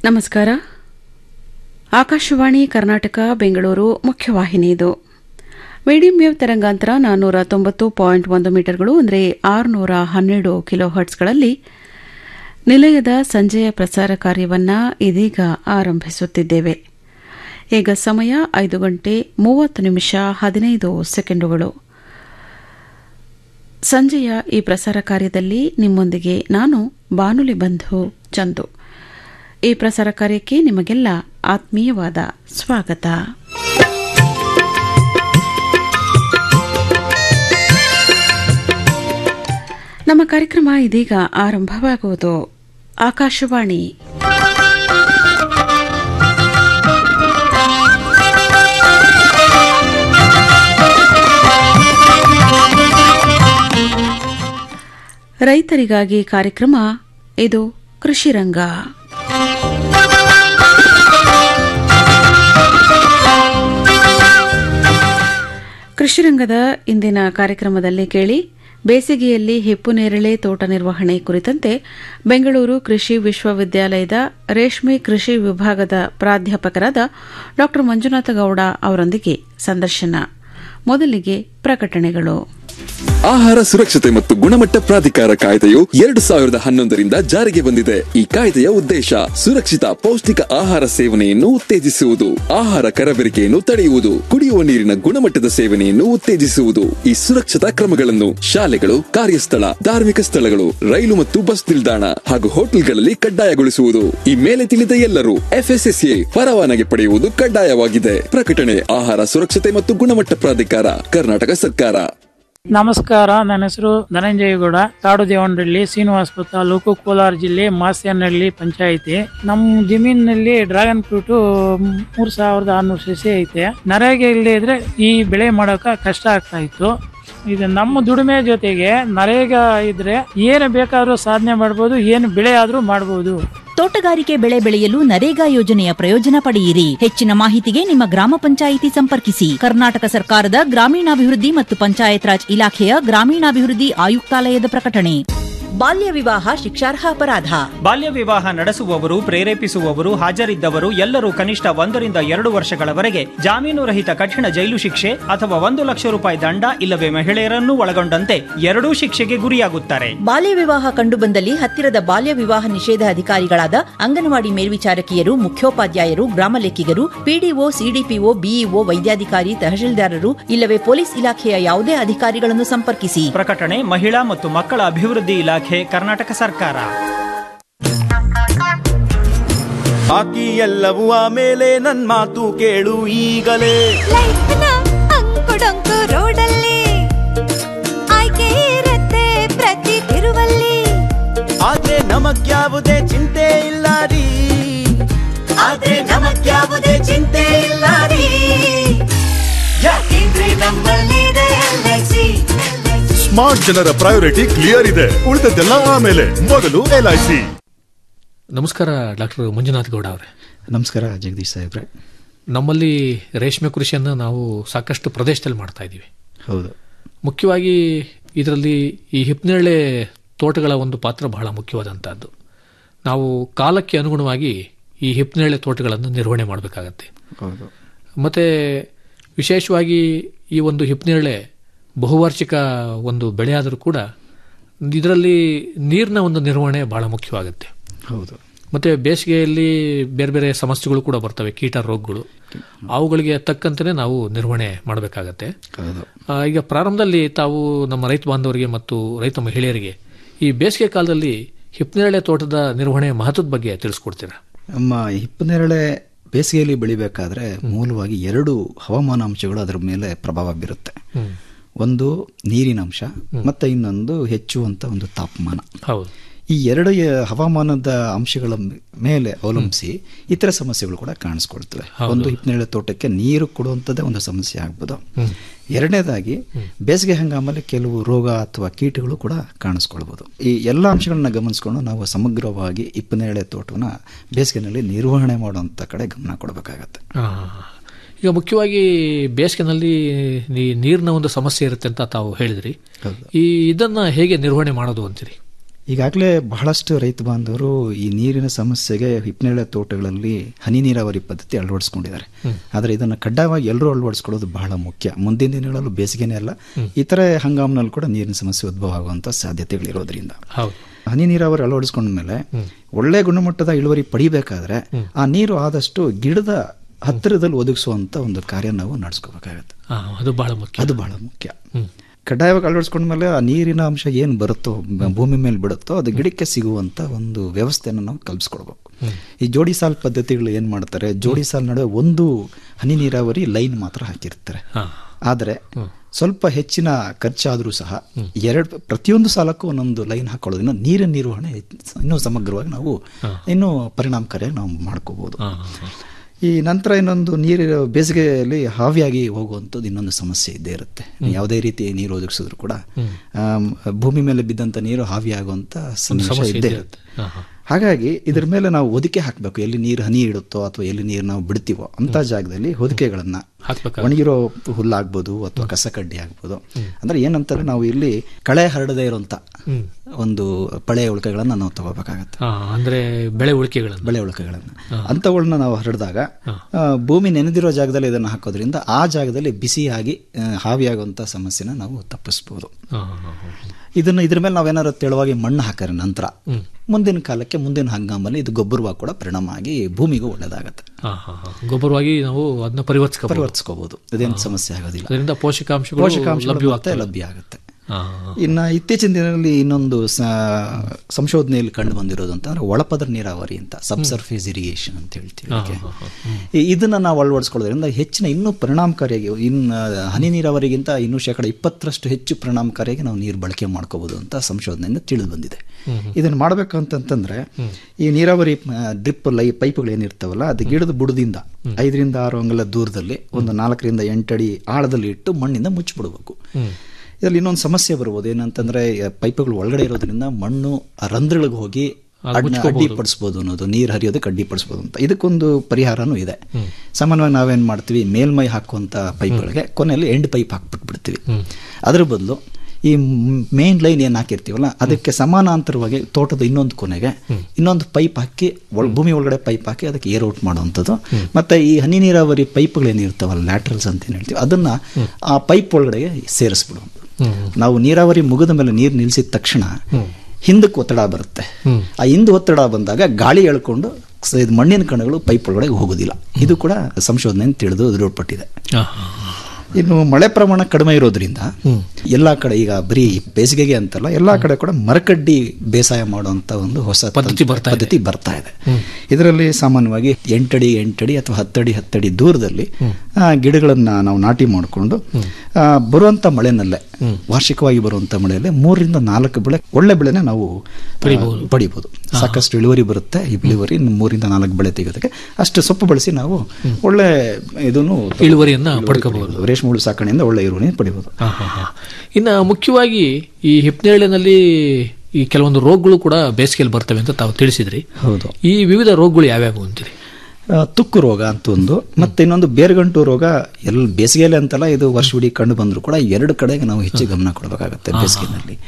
ನಮಸ್ಕಾರ ಆಕಾಶವಾಣಿ ಕರ್ನಾಟಕ ಬೆಂಗಳೂರು ಮುಖ್ಯವಾಹಿನಿ ಇದು ಮೀಡಿಯಂ ವೇವ್ ತರಂಗಾಂತರ ನಾನ್ನೂರ ತೊಂಬತ್ತು ಪಾಯಿಂಟ್ ಒಂದು ಮೀಟರ್ಗಳು ಅಂದರೆ ಆರುನೂರ ಹನ್ನೆರಡು ಕಿಲೋ ಹರ್ಟ್ಸ್ಗಳಲ್ಲಿ ನಿಲಯದ ಸಂಜೆಯ ಪ್ರಸಾರ ಕಾರ್ಯವನ್ನು ಇದೀಗ ಆರಂಭಿಸುತ್ತಿದ್ದೇವೆ ಈಗ ಸಮಯ ಐದು ಗಂಟೆ ಮೂವತ್ತು ನಿಮಿಷ ಹದಿನೈದು ಸೆಕೆಂಡುಗಳು ಸಂಜೆಯ ಈ ಪ್ರಸಾರ ಕಾರ್ಯದಲ್ಲಿ ನಿಮ್ಮೊಂದಿಗೆ ನಾನು ಬಾನುಲಿ ಬಂಧು ಚಂದು ಈ ಪ್ರಸಾರ ಕಾರ್ಯಕ್ಕೆ ನಿಮಗೆಲ್ಲ ಆತ್ಮೀಯವಾದ ಸ್ವಾಗತ ನಮ್ಮ ಕಾರ್ಯಕ್ರಮ ಇದೀಗ ಆರಂಭವಾಗುವುದು ಆಕಾಶವಾಣಿ ರೈತರಿಗಾಗಿ ಕಾರ್ಯಕ್ರಮ ಇದು ಕೃಷಿರಂಗ ಕೃಷಿರಂಗದ ಇಂದಿನ ಕಾರ್ಯಕ್ರಮದಲ್ಲಿ ಕೇಳಿ ಬೇಸಿಗೆಯಲ್ಲಿ ಹಿಪ್ಪು ನೇರಳೆ ತೋಟ ನಿರ್ವಹಣೆ ಕುರಿತಂತೆ ಬೆಂಗಳೂರು ಕೃಷಿ ವಿಶ್ವವಿದ್ಯಾಲಯದ ರೇಷ್ಮೆ ಕೃಷಿ ವಿಭಾಗದ ಪ್ರಾಧ್ಯಾಪಕರಾದ ಡಾ ಮಂಜುನಾಥ ಗೌಡ ಅವರೊಂದಿಗೆ ಸಂದರ್ಶನ ಮೊದಲಿಗೆ ಪ್ರಕಟಣೆಗಳು ಆಹಾರ ಸುರಕ್ಷತೆ ಮತ್ತು ಗುಣಮಟ್ಟ ಪ್ರಾಧಿಕಾರ ಕಾಯ್ದೆಯು ಎರಡು ಸಾವಿರದ ಹನ್ನೊಂದರಿಂದ ಜಾರಿಗೆ ಬಂದಿದೆ ಈ ಕಾಯ್ದೆಯ ಉದ್ದೇಶ ಸುರಕ್ಷಿತ ಪೌಷ್ಟಿಕ ಆಹಾರ ಸೇವನೆಯನ್ನು ಉತ್ತೇಜಿಸುವುದು ಆಹಾರ ಕರಬೇರಿಕೆಯನ್ನು ತಡೆಯುವುದು ಕುಡಿಯುವ ನೀರಿನ ಗುಣಮಟ್ಟದ ಸೇವನೆಯನ್ನು ಉತ್ತೇಜಿಸುವುದು ಈ ಸುರಕ್ಷತಾ ಕ್ರಮಗಳನ್ನು ಶಾಲೆಗಳು ಕಾರ್ಯಸ್ಥಳ ಧಾರ್ಮಿಕ ಸ್ಥಳಗಳು ರೈಲು ಮತ್ತು ಬಸ್ ನಿಲ್ದಾಣ ಹಾಗೂ ಹೋಟೆಲ್ಗಳಲ್ಲಿ ಕಡ್ಡಾಯಗೊಳಿಸುವುದು ಈ ಮೇಲೆ ತಿಳಿದ ಎಲ್ಲರೂ ಎಫ್ಎಸ್ಎಸ್ಎ ಪರವಾನಗಿ ಪಡೆಯುವುದು ಕಡ್ಡಾಯವಾಗಿದೆ ಪ್ರಕಟಣೆ ಆಹಾರ ಸುರಕ್ಷತೆ ಮತ್ತು ಗುಣಮಟ್ಟ ಪ್ರಾಧಿಕಾರ ಕರ್ನಾಟಕ ಸರ್ಕಾರ ನಮಸ್ಕಾರ ನನ್ನ ಹೆಸರು ಧನಂಜಯಗೌಡ ಕಾಡು ದೇವನಹಳ್ಳಿ ಶ್ರೀನಿವಾಸಪುರ ತಾಲೂಕು ಕೋಲಾರ ಜಿಲ್ಲೆ ಮಾಸ್ಯನಹಳ್ಳಿ ಪಂಚಾಯಿತಿ ನಮ್ಮ ಜಮೀನಿನಲ್ಲಿ ಡ್ರ್ಯಾಗನ್ ಫ್ರೂಟ್ ಮೂರ್ ಸಾವಿರದ ಆರ್ನೂರು ಸಸಿ ಐತೆ ನರೇಗೆ ಇಲ್ಲದೆ ಇದ್ರೆ ಈ ಬೆಳೆ ಮಾಡೋಕ ಕಷ್ಟ ಆಗ್ತಾ ಇತ್ತು ಇದು ನಮ್ಮ ದುಡಿಮೆ ಜೊತೆಗೆ ನರೇಗ ಇದ್ರೆ ಏನು ಬೇಕಾದ್ರೂ ಸಾಧನೆ ಮಾಡ್ಬೋದು ಏನು ಬೆಳೆ ಆದ್ರೂ ಮಾಡ್ಬೋದು ತೋಟಗಾರಿಕೆ ಬೆಳೆ ಬೆಳೆಯಲು ನರೇಗಾ ಯೋಜನೆಯ ಪ್ರಯೋಜನ ಪಡೆಯಿರಿ ಹೆಚ್ಚಿನ ಮಾಹಿತಿಗೆ ನಿಮ್ಮ ಗ್ರಾಮ ಪಂಚಾಯಿತಿ ಸಂಪರ್ಕಿಸಿ ಕರ್ನಾಟಕ ಸರ್ಕಾರದ ಗ್ರಾಮೀಣಾಭಿವೃದ್ಧಿ ಮತ್ತು ಪಂಚಾಯತ್ ರಾಜ್ ಇಲಾಖೆಯ ಗ್ರಾಮೀಣಾಭಿವೃದ್ಧಿ ಆಯುಕ್ತಾಲಯದ ಪ್ರಕಟಣೆ ಬಾಲ್ಯ ವಿವಾಹ ಶಿಕ್ಷಾರ್ಹ ಅಪರಾಧ ಬಾಲ್ಯ ವಿವಾಹ ನಡೆಸುವವರು ಪ್ರೇರೇಪಿಸುವವರು ಹಾಜರಿದ್ದವರು ಎಲ್ಲರೂ ಕನಿಷ್ಠ ಒಂದರಿಂದ ಎರಡು ವರ್ಷಗಳವರೆಗೆ ಜಾಮೀನು ರಹಿತ ಕಠಿಣ ಜೈಲು ಶಿಕ್ಷೆ ಅಥವಾ ಒಂದು ಲಕ್ಷ ರೂಪಾಯಿ ದಂಡ ಇಲ್ಲವೇ ಮಹಿಳೆಯರನ್ನು ಒಳಗೊಂಡಂತೆ ಎರಡೂ ಶಿಕ್ಷೆಗೆ ಗುರಿಯಾಗುತ್ತಾರೆ ಬಾಲ್ಯ ವಿವಾಹ ಕಂಡುಬಂದಲ್ಲಿ ಹತ್ತಿರದ ಬಾಲ್ಯ ವಿವಾಹ ನಿಷೇಧ ಅಧಿಕಾರಿಗಳಾದ ಅಂಗನವಾಡಿ ಮೇಲ್ವಿಚಾರಕಿಯರು ಮುಖ್ಯೋಪಾಧ್ಯಾಯರು ಗ್ರಾಮ ಲೆಕ್ಕಿಗರು ಪಿಡಿಒ ಸಿಡಿಪಿಒ ಬಿಇಒ ವೈದ್ಯಾಧಿಕಾರಿ ತಹಶೀಲ್ದಾರರು ಇಲ್ಲವೇ ಪೊಲೀಸ್ ಇಲಾಖೆಯ ಯಾವುದೇ ಅಧಿಕಾರಿಗಳನ್ನು ಸಂಪರ್ಕಿಸಿ ಪ್ರಕಟಣೆ ಮಹಿಳಾ ಮತ್ತು ಮಕ್ಕಳ ಅಭಿವೃದ್ಧಿ ಇಲಾಖೆ ಕರ್ನಾಟಕ ಸರ್ಕಾರ ಬಾಕಿ ಎಲ್ಲವೂ ಆಮೇಲೆ ನನ್ ಮಾತು ಕೇಳು ಈಗಲೇ ಲೈಫ್ನ ಅಂಕುಡೊಂಕು ರೋಡಲ್ಲಿ ಆಯ್ಕೆ ಇರತ್ತೆ ಪ್ರತಿ ತಿರುವಲ್ಲಿ ಆದ್ರೆ ನಮಗ್ಯಾವುದೇ ಚಿಂತೆ ಇಲ್ಲ ರೀ ಆದ್ರೆ ನಮಗ್ಯಾವುದೇ ಚಿಂತೆ ಇಲ್ಲ ರೀ ಯಾಕೆಂದ್ರೆ ನಮ್ಮಲ್ಲಿದೆ LIC. ಸ್ಮಾರ್ಟ್ ಜನರ ಪ್ರಯಾರಿಟಿ ಕ್ಲಿಯರ್ ಇದೆ ಉಳಿದದ್ದೆಲ್ಲ ಆಮೇಲೆ ಮೊದಲು ಎಲ್ಐಸಿ ನಮಸ್ಕಾರ ಡಾಕ್ಟರ್ ಮಂಜುನಾಥ್ ಗೌಡ ಅವರೇ ನಮಸ್ಕಾರ ಜಗದೀಶ್ ಸಾಹೇಬ್ರೆ ನಮ್ಮಲ್ಲಿ ರೇಷ್ಮೆ ಕೃಷಿಯನ್ನು ನಾವು ಸಾಕಷ್ಟು ಪ್ರದೇಶದಲ್ಲಿ ಮಾಡ್ತಾ ಇದ್ದೀವಿ ಹೌದು ಮುಖ್ಯವಾಗಿ ಇದರಲ್ಲಿ ಈ ಹಿಪ್ನೇಳೆ ತೋಟಗಳ ಒಂದು ಪಾತ್ರ ಬಹಳ ಮುಖ್ಯವಾದಂತಹದ್ದು ನಾವು ಕಾಲಕ್ಕೆ ಅನುಗುಣವಾಗಿ ಈ ಹಿಪ್ನೇಳೆ ತೋಟಗಳನ್ನು ನಿರ್ವಹಣೆ ಮಾಡಬೇಕಾಗತ್ತೆ ಹೌದು ಮತ್ತೆ ವಿಶೇಷವಾಗಿ ಈ ಒಂದು ಹಿಪ್ನೇಳೆ ಬಹುವಾರ್ಷಿಕ ಒಂದು ಬೆಳೆ ಆದರೂ ಕೂಡ ಇದರಲ್ಲಿ ನೀರಿನ ಒಂದು ನಿರ್ವಹಣೆ ಬಹಳ ಮುಖ್ಯವಾಗುತ್ತೆ ಹೌದು ಮತ್ತೆ ಬೇಸಿಗೆಯಲ್ಲಿ ಬೇರೆ ಬೇರೆ ಸಮಸ್ಯೆಗಳು ಕೂಡ ಬರ್ತವೆ ಕೀಟ ರೋಗಗಳು ಅವುಗಳಿಗೆ ತಕ್ಕಂತೆ ನಾವು ನಿರ್ವಹಣೆ ಮಾಡಬೇಕಾಗತ್ತೆ ಹೌದು ಆ, ಈಗ ಪ್ರಾರಂಭದಲ್ಲಿ ತಾವು ನಮ್ಮ ರೈತ ಬಾಂಧವರಿಗೆ ಮತ್ತು ರೈತ ಮಹಿಳೆಯರಿಗೆ ಈ ಬೇಸಿಗೆ ಕಾಲದಲ್ಲಿ ಹಿಪ್ನೇರಳೆ ತೋಟದ ನಿರ್ವಹಣೆ ಮಹತ್ವದ ಬಗ್ಗೆ ತಿಳಿಸ್ಕೊಡ್ತೀರಾ ನಮ್ಮ ಹಿಪ್ಪನೇರಳೆ ಬೇಸಿಗೆಯಲ್ಲಿ ಬೆಳಿಬೇಕಾದ್ರೆ ಮೂಲವಾಗಿ ಎರಡು ಹವಾಮಾನ ಅಂಶಗಳು ಅದರ ಮೇಲೆ ಪ್ರಭಾವ ಬೀರುತ್ತೆ ಒಂದು ನೀರಿನ ಅಂಶ ಮತ್ತೆ ಇನ್ನೊಂದು ಹೆಚ್ಚುವಂತ ಒಂದು ತಾಪಮಾನ ಹೌದು ಈ ಎರಡು ಯ- ಹವಾಮಾನದ ಅಂಶಗಳ ಮೇಲೆ ಅವಲಂಬಿಸಿ ಇತರ ಸಮಸ್ಯೆಗಳು ಕೂಡ ಕಾಣಿಸ್ಕೊಳ್ತವೆ ಒಂದು ಹಿಪ್ಪನೇರಳೆ ತೋಟಕ್ಕೆ ನೀರು ಕೊಡುವಂಥದ್ದೇ ಒಂದು ಸಮಸ್ಯೆ ಆಗ್ಬೋದು ಎರಡನೇದಾಗಿ ಬೇಸಿಗೆ ಹಂಗಾಮಲ್ಲಿ ಕೆಲವು ರೋಗ ಅಥವಾ ಕೀಟಗಳು ಕೂಡ ಕಾಣಿಸ್ಕೊಳ್ಬೋದು ಈ ಎಲ್ಲ ಅಂಶಗಳನ್ನ ಗಮನಿಸ್ಕೊಂಡು ನಾವು ಸಮಗ್ರವಾಗಿ ಹಿಪ್ಪನೇರಳೆ ತೋಟವನ್ನ ಬೇಸಿಗೆನಲ್ಲಿ ನಿರ್ವಹಣೆ ಮಾಡುವಂಥ ಕಡೆ ಗಮನ ಕೊಡಬೇಕಾಗತ್ತೆ ಆ, ಈಗ ಮುಖ್ಯವಾಗಿ ಬೇಸಿಗೆನಲ್ಲಿ ಈ ನೀರಿನ ಒಂದು ಸಮಸ್ಯೆ ಇರುತ್ತೆ ಅಂತ ತಾವು ಹೇಳಿದ್ರಿ ಈ ಇದನ್ನ ಹೇಗೆ ನಿರ್ವಹಣೆ ಮಾಡೋದು ಅಂತೀರಿ ಈಗಾಗಲೇ ಬಹಳಷ್ಟು ರೈತ ಬಾಂಧವರು ಈ ನೀರಿನ ಸಮಸ್ಯೆಗೆ ಹಿಪ್ಪನೇಳೆ ತೋಟಗಳಲ್ಲಿ ಹನಿ ನೀರಾವರಿ ಪದ್ಧತಿ ಅಳವಡಿಸ್ಕೊಂಡಿದ್ದಾರೆ ಆದರೆ ಇದನ್ನು ಕಡ್ಡಾಯವಾಗಿ ಎಲ್ಲರೂ ಅಳವಡಿಸ್ಕೊಳ್ಳೋದು ಬಹಳ ಮುಖ್ಯ ಮುಂದಿನ ದಿನಗಳಲ್ಲೂ ಬೇಸಿಗೆನೇ ಅಲ್ಲ ಇತರೆ ಹಂಗಾಮಿನಲ್ಲಿ ಕೂಡ ನೀರಿನ ಸಮಸ್ಯೆ ಉದ್ಭವ ಆಗುವಂಥ ಸಾಧ್ಯತೆಗಳಿರೋದ್ರಿಂದ ಹೌದು ಹನಿ ನೀರಾವರಿ ಅಳವಡಿಸ್ಕೊಂಡ ಮೇಲೆ ಒಳ್ಳೆ ಗುಣಮಟ್ಟದ ಇಳುವರಿ ಪಡಿಬೇಕಾದ್ರೆ ಆ ನೀರು ಆದಷ್ಟು ಗಿಡದ ಹತ್ತಿರದಲ್ಲಿ ಒದಗಿಸುವಂತ ಒಂದು ಕಾರ್ಯ ನಾವು ನಡೆಸ್ಕೋಬೇಕಾಗತ್ತೆ ಆ, ಅದು ಬಹಳ ಮುಖ್ಯ ಅದು ಬಹಳ ಮುಖ್ಯ ಕಡ್ಡಾಯವಾಗಿ ಅಳವಡಿಸ್ಕೊಂಡ್ಮೇಲೆ ಆ ನೀರಿನ ಅಂಶ ಏನು ಬರುತ್ತೋ ಬ- ಭೂಮಿ ಮೇಲೆ ಬಿಡುತ್ತೋ ಅದು ಗಿಡಕ್ಕೆ ಸಿಗುವಂತ ಒಂದು ವ್ಯವಸ್ಥೆಯನ್ನು ನಾವು ಕಲ್ಪಿಸ್ಕೊಡ್ಬೇಕು ಈ ಜೋಡಿ ಸಾಲ್ ಪದ್ಧತಿಗಳು ಏನು ಮಾಡ್ತಾರೆ ಜೋಡಿ ಸಾಲ್ ನಡುವೆ ಒಂದು ಹನಿ ನೀರಾವರಿ ಲೈನ್ ಮಾತ್ರ ಹಾಕಿರ್ತಾರೆ ಆದರೆ ಸ್ವಲ್ಪ ಹೆಚ್ಚಿನ ಖರ್ಚಾದರೂ ಸಹ ಎರಡು ಪ್ರತಿಯೊಂದು ಸಾಲಕ್ಕೂ ಒಂದೊಂದು ಲೈನ್ ಹಾಕೊಳ್ಳೋದ್ರಿಂದ ನೀರಿನ ನಿರ್ವಹಣೆ ಹೆಚ್ಚು- ಇನ್ನೂ ಸಮಗ್ರವಾಗಿ ನಾವು ಇನ್ನೂ ಪರಿಣಾಮಕಾರಿಯಾಗಿ ನಾವು ಮಾಡ್ಕೋಬಹುದು ಈ ನಂತರ ಇನ್ನೊಂದು ನೀರು ಬೇಸಿಗೆಯಲ್ಲಿ ಹಾವಿಯಾಗಿ ಹೋಗುವಂಥದ್ದು ಇನ್ನೊಂದು ಸಮಸ್ಯೆ ಇದ್ದೇ ಇರುತ್ತೆ ಯಾವುದೇ ರೀತಿ ನೀರು ಒದಗಿಸಿದ್ರು ಕೂಡ ಆಮ್, ಭೂಮಿ ಮೇಲೆ ಬಿದ್ದಂಥ ನೀರು ಹಾವಿಯಾಗುವಂಥ ಸನ್ನಿವೇಶ ಸಮಸ್ಯೆ ಇದ್ದೇ ಇದ್ದೇ ಇರುತ್ತೆ ಹಾ, ಹಾ. ಹಾಗಾಗಿ ಇದ್ರ ಮೇಲೆ ನಾವು ಹೊದಿಕೆ ಹಾಕಬೇಕು ಎಲ್ಲಿ ನೀರು ಹನಿ ಇಡುತ್ತೋ ಅಥವಾ ಎಲ್ಲಿ ನೀರು ನಾವು ಬಿಡ್ತೀವೋ ಅಂತ ಜಾಗದಲ್ಲಿ ಹೊದಿಕೆಗಳನ್ನ ಒಣಗಿರೋ ಹುಲ್ಲಾಗ್ಬೋದು ಅಥವಾ ಕಸ ಕಡ್ಡಿ ಆಗ್ಬೋದು ಅಂದ್ರೆ ಏನಂತಾರೆ ನಾವು ಇಲ್ಲಿ ಕಳೆ ಹರಡದೇ ಇರುವಂತ ಒಂದು ಪಳೆಯ ಉಳಿಕೆಗಳನ್ನ ನಾವು ತಗೋಬೇಕಾಗತ್ತೆ ಆ, ಅಂದ್ರೆ ಬೆಳೆ ಉಳಿಕೆಗಳನ್ನು ಬೆಳೆ ಉಳಿಕೆಗಳನ್ನ ಅಂಥವುಗಳನ್ನ ನಾವು ಹರಡಿದಾಗ ಆ, ಭೂಮಿ ನೆನೆದಿರೋ ಜಾಗದಲ್ಲಿ ಇದನ್ನು ಹಾಕೋದ್ರಿಂದ ಆ ಜಾಗದಲ್ಲಿ ಬಿಸಿಯಾಗಿ ಆ, ಹಾವಿಯಾಗುವಂಥ ಸಮಸ್ಯೆನ ನಾವು ತಪ್ಪಿಸ್ಬೋದು ಇದನ್ನು ಇದ್ರ ಮೇಲೆ ನಾವೇನಾದ್ರು ತೆಳುವಾಗಿ ಮಣ್ಣು ಹಾಕಿದ್ರೆ ನಂತರ ಮುಂದಿನ ಕಾಲಕ್ಕೆ ಮುಂದಿನ ಹಂಗಾಮಲ್ಲಿ ಇದು ಗೊಬ್ಬರವಾಗಿ ಕೂಡ ಪರಿಣಾಮ ಆಗಿ ಭೂಮಿಗೂ ಒಳ್ಳೆಯದಾಗತ್ತೆ ಹಾ, ಹಾ, ಹಾ. ಗೊಬ್ಬರವಾಗಿ ನಾವು ಅದನ್ನ ಪರಿವರ್ತಿಸ್ಕೋಬಹುದು ಪರಿವರ್ತಿಸ್ಕೋಬಹುದು ಅದೇನು ಸಮಸ್ಯೆ ಆಗೋದಿಲ್ಲ ಅದರಿಂದ ಪೋಷಕಾಂಶಗಳು ಪೋಷಕಾಂಶಗಳು ಮತ್ತೆ ಲಭ್ಯವಾಗ್ತವೆ. ಲಭ್ಯ ಆಗುತ್ತೆ ಆ, ಇನ್ನು ಇತ್ತೀಚಿನ ದಿನಗಳಲ್ಲಿ ಇನ್ನೊಂದು ಸ- ಸಂಶೋಧನೆಯಲ್ಲಿ ಕಂಡು ಬಂದಿರೋದು ಅಂತಂದ್ರೆ ಒಳಪದರ ನೀರಾವರಿ ಅಂತ ಸಬ್ಸರ್ಫೇಸ್ ಇರಿಗೇಷನ್ ಅಂತ ಹೇಳ್ತೀವಿ ಹಾ, ಇದಕ್ಕೆ. ಹಾ, ಹಾ, ಹಾ. ಈ- ಇದನ್ನ ನಾವು ಅಳವಡಿಸ್ಕೊಳ್ಳೋದ್ರಿಂದ ಹೆಚ್ಚಿನ ಇನ್ನೂ ಪರಿಣಾಮಕಾರಿಯಾಗಿ ಇನ್ನು ಹನಿ ನೀರಾವರಿಗಿಂತ ಇನ್ನೂ ಶೇಕಡ ಇಪ್ಪತ್ತರಷ್ಟು ಹೆಚ್ಚು ಪರಿಣಾಮಕಾರಿಯಾಗಿ ನಾವು ನೀರು ಬಳಕೆ ಮಾಡ್ಕೋಬಹುದು ಅಂತ ಸಂಶೋಧನೆಯಿಂದ ತಿಳಿದು ಬಂದಿದೆ ಇದನ್ನು ಮಾಡಬೇಕಂತಂದ್ರೆ ಈ ನೀರಾವರಿ ಡ್ರಿಪ್ ಲೈ ಪೈಪ್ಗಳು ಏನಿರ್ತಾವಲ್ಲ ಅದು ಗಿಡದ ಬುಡದಿಂದ ಐದರಿಂದ ಆರು ಅಂಗಲ ದೂರದಲ್ಲಿ ಒಂದು ನಾಲ್ಕರಿಂದ ಎಂಟಡಿ ಆಳದಲ್ಲಿ ಇಟ್ಟು ಮಣ್ಣಿಂದ ಮುಚ್ಚಿಬಿಡ್ಬೇಕು ಇದರಲ್ಲಿ ಇನ್ನೊಂದು ಸಮಸ್ಯೆ ಬರ್ಬೋದು ಏನಂತಂದ್ರೆ ಈ ಪೈಪ್ಗಳು ಒಳಗಡೆ ಇರೋದ್ರಿಂದ ಮಣ್ಣು ಆ ರಂಧ್ರಗಳಿಗೆ ಹೋಗಿ ಅದು ಅಡ್ನ- ಮುಚ್ಕೋಬಹುದು. ಅಡ್ಡಿಪಡಿಸ್ಬೋದು ಅನ್ನೋದು ನೀರು ಹರಿಯೋದಕ್ಕೆ ಅಡ್ಡಿಪಡಿಸ್ಬೋದು ಅಂತ ಇದಕ್ಕೊಂದು ಪರಿಹಾರನೂ ಇದೆ ಸಾಮಾನ್ಯವಾಗಿ ನಾವೇನ್ ಮಾಡ್ತೀವಿ ಮೇಲ್ಮೈ ಹಾಕುವಂತ ಪೈಪ್ಗಳಿಗೆ ಕೊನೆಯಲ್ಲಿ ಎಂಡ್ ಪೈಪ್ ಹಾಕ್ಬಿಟ್ಬಿಡ್ತೀವಿ ಅದ್ರ ಬದಲು ಈ ಮೇನ್ ಲೈನ್ ಏನು ಹಾಕಿರ್ತೀವಲ್ಲ ಅದಕ್ಕೆ ಸಮಾನಾಂತರವಾಗಿ ತೋಟದ ಇನ್ನೊಂದು ಕೊನೆಗೆ ಇನ್ನೊಂದು ಪೈಪ್ ಹಾಕಿ ಒಳ ಭೂಮಿ ಒಳಗಡೆ ಪೈಪ್ ಹಾಕಿ ಅದಕ್ಕೆ ಏರ್ ಔಟ್ ಮಾಡುವಂಥದ್ದು ಮತ್ತೆ ಈ ಹನಿ ನೀರಾವರಿ ಪೈಪ್ಗಳು ಏನಿರ್ತಾವಲ್ಲ ಲ್ಯಾಟ್ರಲ್ಸ್ ಅಂತ ಏನು ಹೇಳ್ತೀವಿ ಅದನ್ನ ಆ ಪೈಪ್ ಒಳಗಡೆ ಸೇರಿಸ್ಬಿಡುವಂಥದ್ದು ನಾವು ನೀರಾವರಿ ಮುಗಿದ ಮೇಲೆ ನೀರು ನಿಲ್ಲಿಸಿದ ತಕ್ಷಣ ಹಿಂದಕ್ಕೆ ಒತ್ತಡ ಬರುತ್ತೆ ಆ ಹಿಂದೆ ಒತ್ತಡ ಬಂದಾಗ ಗಾಳಿ ಎಳ್ಕೊಂಡು ಸ- ಇದು ಮಣ್ಣಿನ ಕಣಗಳು ಪೈಪ್ ಒಳಗಡೆ ಹೋಗೋದಿಲ್ಲ ಇದು ಕೂಡ ಸಂಶೋಧನೆ ತಿಳಿದು ದೃಢಪಟ್ಟಿದೆ ಆ, ಹಾ, ಹಾ. ಇನ್ನು ಮಳೆ ಪ್ರಮಾಣ ಕಡಿಮೆ ಇರೋದ್ರಿಂದ ಎಲ್ಲಾ ಕಡೆ ಈಗ ಬರೀ ಬೇಸಿಗೆಗೆ ಅಂತಲ್ಲ ಎಲ್ಲಾ ಕಡೆ ಕೂಡ ಮರಕಡ್ಡಿ ಬೇಸಾಯ ಮಾಡುವಂತ ಒಂದು ಹೊಸ ಪದ್ಧತಿ ಬರ್ತಾ ಇದೆ. ಪದ್ಧತಿ ಬರ್ತಾ ಇದೆ ಇದರಲ್ಲಿ ಸಾಮಾನ್ಯವಾಗಿ ಎಂಟಡಿ ಎಂಟಡಿ ಅಥವಾ ಹತ್ತಡಿ ಹತ್ತಡಿ ದೂರದಲ್ಲಿ ಆ, ಗಿಡಗಳನ್ನ ನಾವು ನಾಟಿ ಮಾಡಿಕೊಂಡು ಬರುವಂತ ಮಳೆನಲ್ಲೇ ವಾರ್ಷಿಕವಾಗಿ ಬರುವಂತ ಮಳೆಯಲ್ಲೇ ಮೂರರಿಂದ ನಾಲ್ಕು ಬೆಳೆ ಒಳ್ಳೆ ಬೆಳೆನ ನಾವು ಆ, ಪಡಿಬಹುದು ಸಾಕಷ್ಟು ಇಳುವರಿ ಬರುತ್ತೆ ಈ ಇಳುವರಿ ಇನ್ನು ಮೂರಿಂದ ನಾಲ್ಕು ಬೆಳೆ ತೆಗೆಯೋದಕ್ಕೆ ಅಷ್ಟು ಸೊಪ್ಪು ಬಳಸಿ ನಾವು ಒಳ್ಳೆ ಇದನ್ನು ಇಳುವರಿಯನ್ನ ಪಡ್ಕೋಬಹುದು ರೇಷ್ಮೆ ಹುಳು ಸಾಕಣೆಯಿಂದ ಒಳ್ಳೆ ಇಳುವರಿ ಪಡಿಬಹುದು ಆ, ಹಾ, ಹಾ. ಇನ್ನ ಮುಖ್ಯವಾಗಿ ಈ ಹಿಪ್ನೇಳಿನಲ್ಲಿ ಈ ಕೆಲವೊಂದು ರೋಗಗಳು ಕೂಡ ಬೇಸಿಗೆಯಲ್ಲಿ ಬರ್ತವೆ ಅಂತ ತಾವು ತಿಳಿಸಿದ್ರಿ ಹೌದು ಈ ವಿವಿಧ ರೋಗಗಳು ಯಾವ್ಯಾವು ಅಂತೀರಿ ಆ, ತುಕ್ಕು ರೋಗ ಅಂತ ಒಂದು ಮತ್ತೆ ಇನ್ನೊಂದು ಬೇರ್ಗಂಟು ರೋಗ ಎಲ್ಲ ಬೇಸಿಗೆಯಲ್ಲಿ ಅಂತಲ್ಲ ಇದು ವರ್ಷವಿಡೀ ಕಂಡು ಬಂದ್ರು ಕೂಡ ಎರಡು ಕಡೆಗೆ ನಾವು ಹೆಚ್ಚು ಗಮನ ಕೊಡಬೇಕಾಗತ್ತೆ ಬೇಸಿಗೆನಲ್ಲಿ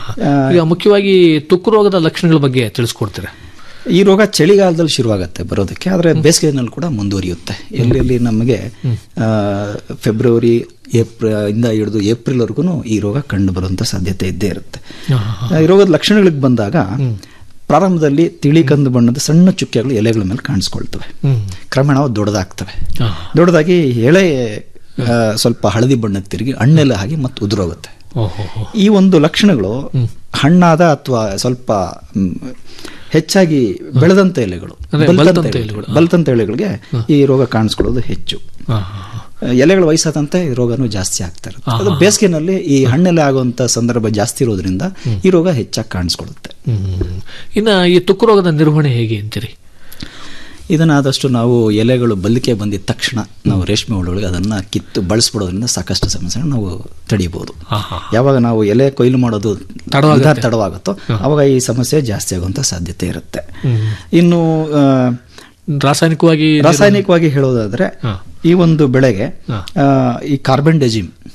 ಈಗ ಮುಖ್ಯವಾಗಿ ತುಕ್ಕು ರೋಗದ ಲಕ್ಷಣಗಳ ಬಗ್ಗೆ ತಿಳಿಸ್ಕೊಡ್ತೀರಾ ಈ ರೋಗ ಚಳಿಗಾಲದಲ್ಲಿ ಶುರುವಾಗುತ್ತೆ ಬರೋದಕ್ಕೆ ಆದರೆ ಬೇಸಿಗೆನಲ್ಲಿ ಕೂಡ ಮುಂದುವರಿಯುತ್ತೆ ಎಲ್ಲೆಲ್ಲಿ ನಮಗೆ ಆ, ಫೆಬ್ರವರಿ ಏಪ್ರಿಲ್ ಇಂದ ಹಿಡಿದು ಏಪ್ರಿಲ್ವರೆಗೂ ಈ ರೋಗ ಕಂಡು ಬರುವಂತ ಸಾಧ್ಯತೆ ಇದ್ದೇ ಇರುತ್ತೆ ಆ, ಈ ರೋಗದ ಲಕ್ಷಣಗಳಿಗೆ ಬಂದಾಗ ಪ್ರಾರಂಭದಲ್ಲಿ ತಿಳಿ ಕಂದು ಬಣ್ಣದ ಸಣ್ಣ ಚುಕ್ಕೆಗಳು ಎಲೆಗಳ ಮೇಲೆ ಕಾಣಿಸ್ಕೊಳ್ತವೆ ಕ್ರಮೇಣ ಅವು ದೊಡ್ಡದಾಗ್ತವೆ ದೊಡ್ಡದಾಗಿ ಎಳೆ ಆ, ಸ್ವಲ್ಪ ಹಳದಿ ಬಣ್ಣಕ್ಕೆ ತಿರುಗಿ ಹಣ್ಣೆಲ್ಲ ಆಗಿ ಮತ್ತೆ ಉದುರೋಗುತ್ತೆ ಓಹೋ ಈ ಒಂದು ಲಕ್ಷಣಗಳು ಹಣ್ಣಾದ ಅಥವಾ ಸ್ವಲ್ಪ ಮ್, ಹೆಚ್ಚಾಗಿ ಬೆಳೆದಂತ ಎಲೆಗಳು ಅಂದ್ರೆ ಬಲ್ತಂತ ಬಲ್ತಂತ ಎಲೆಗಳು ಎಲೆಗಳು. ಬಲ್ತಂತ ಎಲೆಗಳಿಗೆ ಈ ರೋಗ ಕಾಣಿಸ್ಕೊಳ್ಳೋದು ಹೆಚ್ಚು ಆ, ಹಾ, ಹಾ. ಎಲೆಗಳು ವಯಸ್ಸಾದಂತೆ ಈ ರೋಗನೂ ಜಾಸ್ತಿ ಆಗ್ತಾ ಇರುತ್ತೆ ಅದು ಬೇಸಿಗೆನಲ್ಲಿ ಈ ಹಣ್ಣೆಲೆ ಆಗುವಂತ ಸಂದರ್ಭ ಜಾಸ್ತಿ ಇರೋದ್ರಿಂದ ಈ ರೋಗ ಹೆಚ್ಚಾಗಿ ಕಾಣಿಸ್ಕೊಳ್ಳುತ್ತೆ ಹ್ಮ್. ಇನ್ನ ಈ ತುಕ್ಕು ರೋಗದ ನಿರ್ವಹಣೆ ಹೇಗೆ ಅಂತೀರಿ ಇದನ್ನಾದಷ್ಟು ನಾವು ಎಲೆಗಳು ಬಲ್ಲಿಕೆ ಬಂದಿದ ತಕ್ಷಣ ನಾವು ರೇಷ್ಮೆ ಹುಳುಗಳಿಗೆ ಅದನ್ನ ಕಿತ್ತು ಬಳಸ್ಬಿಡೋದ್ರಿಂದ ಸಾಕಷ್ಟು ಸಮಸ್ಯೆ ನಾವು ತಡೆಯಬಹುದು ಯಾವಾಗ ನಾವು ಎಲೆ ಕೊಯ್ಲು ಮಾಡೋದು ತಡವಾಗುತ್ತೆ. ನಿಧಾನ ತಡವಾಗುತ್ತೋ ಅವಾಗ ಈ ಸಮಸ್ಯೆ ಜಾಸ್ತಿ ಆಗುವಂತ ಸಾಧ್ಯತೆ ಇರುತ್ತೆ ಇನ್ನು ಆ, ರಾಸಾಯನಿಕವಾಗಿ ರಾಸಾಯನಿಕವಾಗಿ ಹೇಳೋದಾದ್ರೆ ಈ ಒಂದು ಬೆಳೆಗೆ ಆ, ಈ ಕಾರ್ಬನ್ ಡೆಜಿಮ್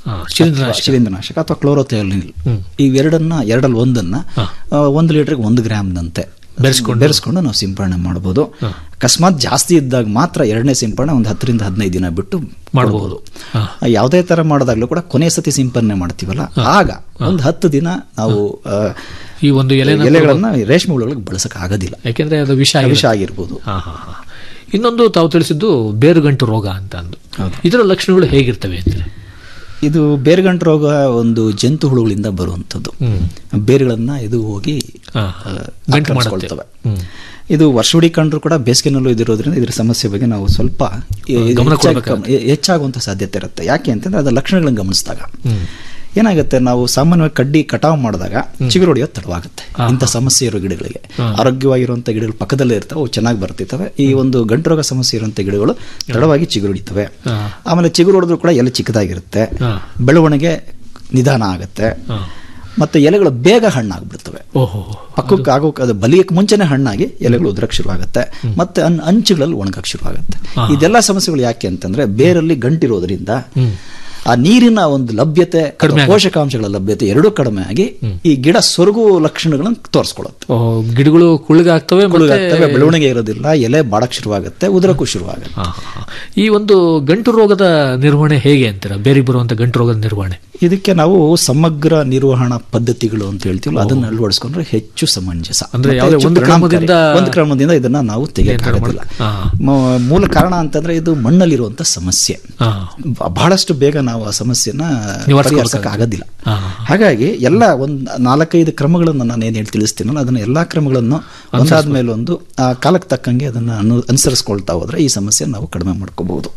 ಅಥವಾ ಶಿಲೀಂಧ್ರನಾಶಕ ಅಥವಾ ಕ್ಲೋರೋಥೆಲಿನಿಲ್ ಇವೆರಡನ್ನ ಎರಡಲ್ಲಿ ಒಂದನ್ನ ಆ, ಒಂದು ಲೀಟರ್ಗೆ ಒಂದು ಗ್ರಾಮ್ನಂತೆ ಬೆರೆಸ್ಕೊಂಡು ಬೆರೆಸ್ಕೊಂಡು ನಾವು ಸಿಂಪಡಣೆ ಮಾಡ್ಬೋದು ಅಕಸ್ಮಾತ್ ಜಾಸ್ತಿ ಇದ್ದಾಗ ಮಾತ್ರ ಎರಡನೇ ಸಿಂಪಡಣೆ ಒಂದು ಹತ್ತರಿಂದ ಹದಿನೈದು ದಿನ ಬಿಟ್ಟು ಮಾಡ್ಬೋದು ಯಾವುದೇ ತರ ಮಾಡಿದಾಗ್ಲೂ ಕೂಡ ಕೊನೆ ಸತಿ ಸಿಂಪಡಣೆ ಮಾಡ್ತೀವಲ್ಲ ಆಗ ಒಂದು ಹತ್ತು ದಿನ ನಾವು ಆ, ಈ ಒಂದು ಎಲೆನ ಎಲೆಗಳನ್ನ ರೇಷ್ಮೆ ಹುಳುಗಳಿಗೆ ಬಳಸಕ್ ಆಗೋದಿಲ್ಲ ಯಾಕೆಂದ್ರೆ ಅದು ವಿಷ ವಿಷ ಆಗಿರುತ್ತೆ. ಆಗಿರ್ಬೋದು ಹಾ, ಹಾ, ಹಾ. ಇನ್ನೊಂದು ತಾವು ತಿಳಿಸಿದ್ದು ಬೇರುಗಂಟು ರೋಗ ಅಂತ ಅಂದು ಇದರ ಲಕ್ಷಣಗಳು ಹೇಗಿರ್ತವೆ ಅಂತ ಇದು ಬೇರುಗಂಟು ರೋಗ ಒಂದು ಜಂತು ಹುಳುಗಳಿಂದ ಬರುವಂಥದ್ದು ಬೇರುಗಳನ್ನ ಇದು ಹೋಗಿ ಹಾ. ಆ, ಗಂಟು ಆಕ್ರಮಿಸ್ಕೊಳ್ತವೆ. ಹ್ಮ್. ಇದು ವರ್ಷವಿಡೀ ಕಂಡ್ರು ಕೂಡ ಬೇಸಿಗೆನಲ್ಲೂ ಇದಿರೋದ್ರಿಂದ ಇದ್ರ ಸಮಸ್ಯೆ ಬಗ್ಗೆ ನಾವು ಸ್ವಲ್ಪ ಈ- ಇದು ಗಮನ ಹೆಚ್ಚಾಗಿ ಕೊಡ್ಬೇಕಾಗುತ್ತೆ. ಗಮ- ಹೆಚ್ಚಾಗುವಂತ ಸಾಧ್ಯತೆ ಇರುತ್ತೆ ಯಾಕೆ ಅಂತಂದ್ರೆ ಅದರ ಲಕ್ಷಣಗಳನ್ನು ಗಮನಿಸಿದಾಗ ಏನಾಗುತ್ತೆ ನಾವು ಸಾಮಾನ್ಯವಾಗಿ ಕಡ್ಡಿ ಕಟಾವು ಮಾಡಿದಾಗ ಚಿಗುರು ಹೊಡೆಯೋದು ತಡವಾಗುತ್ತೆ ಇಂಥ ಸಮಸ್ಯೆ ಇರೋ ಗಿಡಗಳಿಗೆ ಆರೋಗ್ಯವಾಗಿರುವಂಥ ಗಿಡಗಳು ಪಕ್ಕದಲ್ಲೇ ಇರ್ತವೆ ಅವು ಚೆನ್ನಾಗಿ ಬರ್ತಿರ್ತವೆ ಈ ಒಂದು ಗಂಟು ರೋಗ ಸಮಸ್ಯೆ ಇರುವಂಥ ಗಿಡಗಳು ತಡವಾಗಿ ಚಿಗುರು ಹೊಡಿತವೆ ಆಮೇಲೆ ಚಿಗುರು ಹೊಡೆದ್ರು ಕೂಡ ಎಲೆ ಚಿಕ್ಕದಾಗಿರುತ್ತೆ ಬೆಳವಣಿಗೆ ನಿಧಾನ ಆಗುತ್ತೆ ಮತ್ತೆ ಎಲೆಗಳು ಬೇಗ ಹಣ್ಣಾಗ್ಬಿಡ್ತವೆ ಓಹೋ ಪಕ್ಕಕ್ಕೆ ಆಗೋಕೆ ಅದು ಬಲಿಯಕ್ಕೆ ಮುಂಚೆನೆ ಹಣ್ಣಾಗಿ ಎಲೆಗಳು ಉದ್ರಕ್ಕೆ ಶುರುವಾಗುತ್ತೆ ಮತ್ತೆ ಅನ್ ಅಂಚುಗಳಲ್ಲಿ ಒಣಗಕ್ಕೆ ಶುರುವಾಗುತ್ತೆ ಇದೆಲ್ಲ ಸಮಸ್ಯೆಗಳು ಯಾಕೆ ಅಂತಂದ್ರೆ ಬೇರಲ್ಲಿ ಗಂಟಿರೋದ್ರಿಂದ ಆ ನೀರಿನ ಒಂದು ಲಭ್ಯತೆ ಅಥವಾ ಪೋಷಕಾಂಶಗಳ ಲಭ್ಯತೆ ಎರಡೂ ಕಡಿಮೆ ಆಗಿ ಈ ಗಿಡ ಸೊರಗುವ ಲಕ್ಷಣಗಳನ್ನು ತೋರಿಸ್ಕೊಳ್ಳುತ್ತೆ ಓಹೋ, ಗಿಡಗಳು ಕುಳ್ಳಿಗಾಗ್ತವೆ ಮತ್ತೆ- ಕುಳುಗಾಗ್ತವೆ, ಬೆಳವಣಿಗೆ ಇರೋದಿಲ್ಲ ಎಲೆ ಬಾಡಕ್ ಶುರುವಾಗುತ್ತೆ ಉದುರಕ್ಕೂ ಶುರುವಾಗುತ್ತೆ ಹಾ, ಹಾ, ಹಾ. ಈ ಒಂದು ಗಂಟು ರೋಗದ ನಿರ್ವಹಣೆ ಹೇಗೆ ಅಂತೀರಾ ಬೇರಿಗೆ ಬರುವಂತ ಗಂಟು ರೋಗದ ನಿರ್ವಹಣೆ ಇದಕ್ಕೆ ನಾವು ಸಮಗ್ರ ನಿರ್ವಹಣಾ ಪದ್ಧತಿಗಳು ಅಂತ ಹೇಳ್ತೀವಲ್ಲ ಅದನ್ನ ಅಳವಡಿಸ್ಕೊಂಡ್ರೆ ಹೆಚ್ಚು ಸಮಂಜಸ ಅಂದ್ರೆ ಮತ್ತೆ ಯಾವುದೇ ಹೆಚ್ಚು ಒಂದು ಪರಿಣಾಮಕಾರಿ. ಕ್ರಮದಿಂದ- ಒಂದು ಕ್ರಮದಿಂದ ಇದನ್ನ ನಾವು ತೆಗೆಯಕ್ಕಾಗೋದಿಲ್ಲ ಹಾ. ಮ- ಮೂಲ ಕಾರಣ ಅಂತಂದ್ರೆ ಇದು ಮಣ್ಣಲ್ಲಿರುವಂತ ಸಮಸ್ಯೆ ಹಾ. ಬ- ಬಹಳಷ್ಟು ಬೇಗ ನಾವು ಆ ಸಮಸ್ಯೆನ ನಿವಾರಿಸ್ಕೊಳಕ್ಕೆ ಪರಿಹರಿಸಕ್ ಆಗೋದಿಲ್ಲ ಹಾ. ಹಾಗಾಗಿ ಎಲ್ಲ ಒಂದ್ ನಾಲ್ಕೈದು ಕ್ರಮಗಳನ್ನು ನಾನು ಏನ್ ಹೇಳಿ ತಿಳಿಸ್ತೀನಲ್ಲ ಅದನ್ನ ಎಲ್ಲಾ ಕ್ರಮಗಳನ್ನು ಒಂದಾದ ಮೇಲೆ ಒಂದು ಆ ಕಾಲಕ್ಕೆ ತಕ್ಕಂಗೆ ಅದನ್ನ ಅನು ಅನುಸರಿಸ್ಕೊಳ್ತಾ ಹೋದ್ರೆ ಈ ಸಮಸ್ಯೆ ನಾವು ಕಡಿಮೆ ಮಾಡ್ಕೋಬಹುದು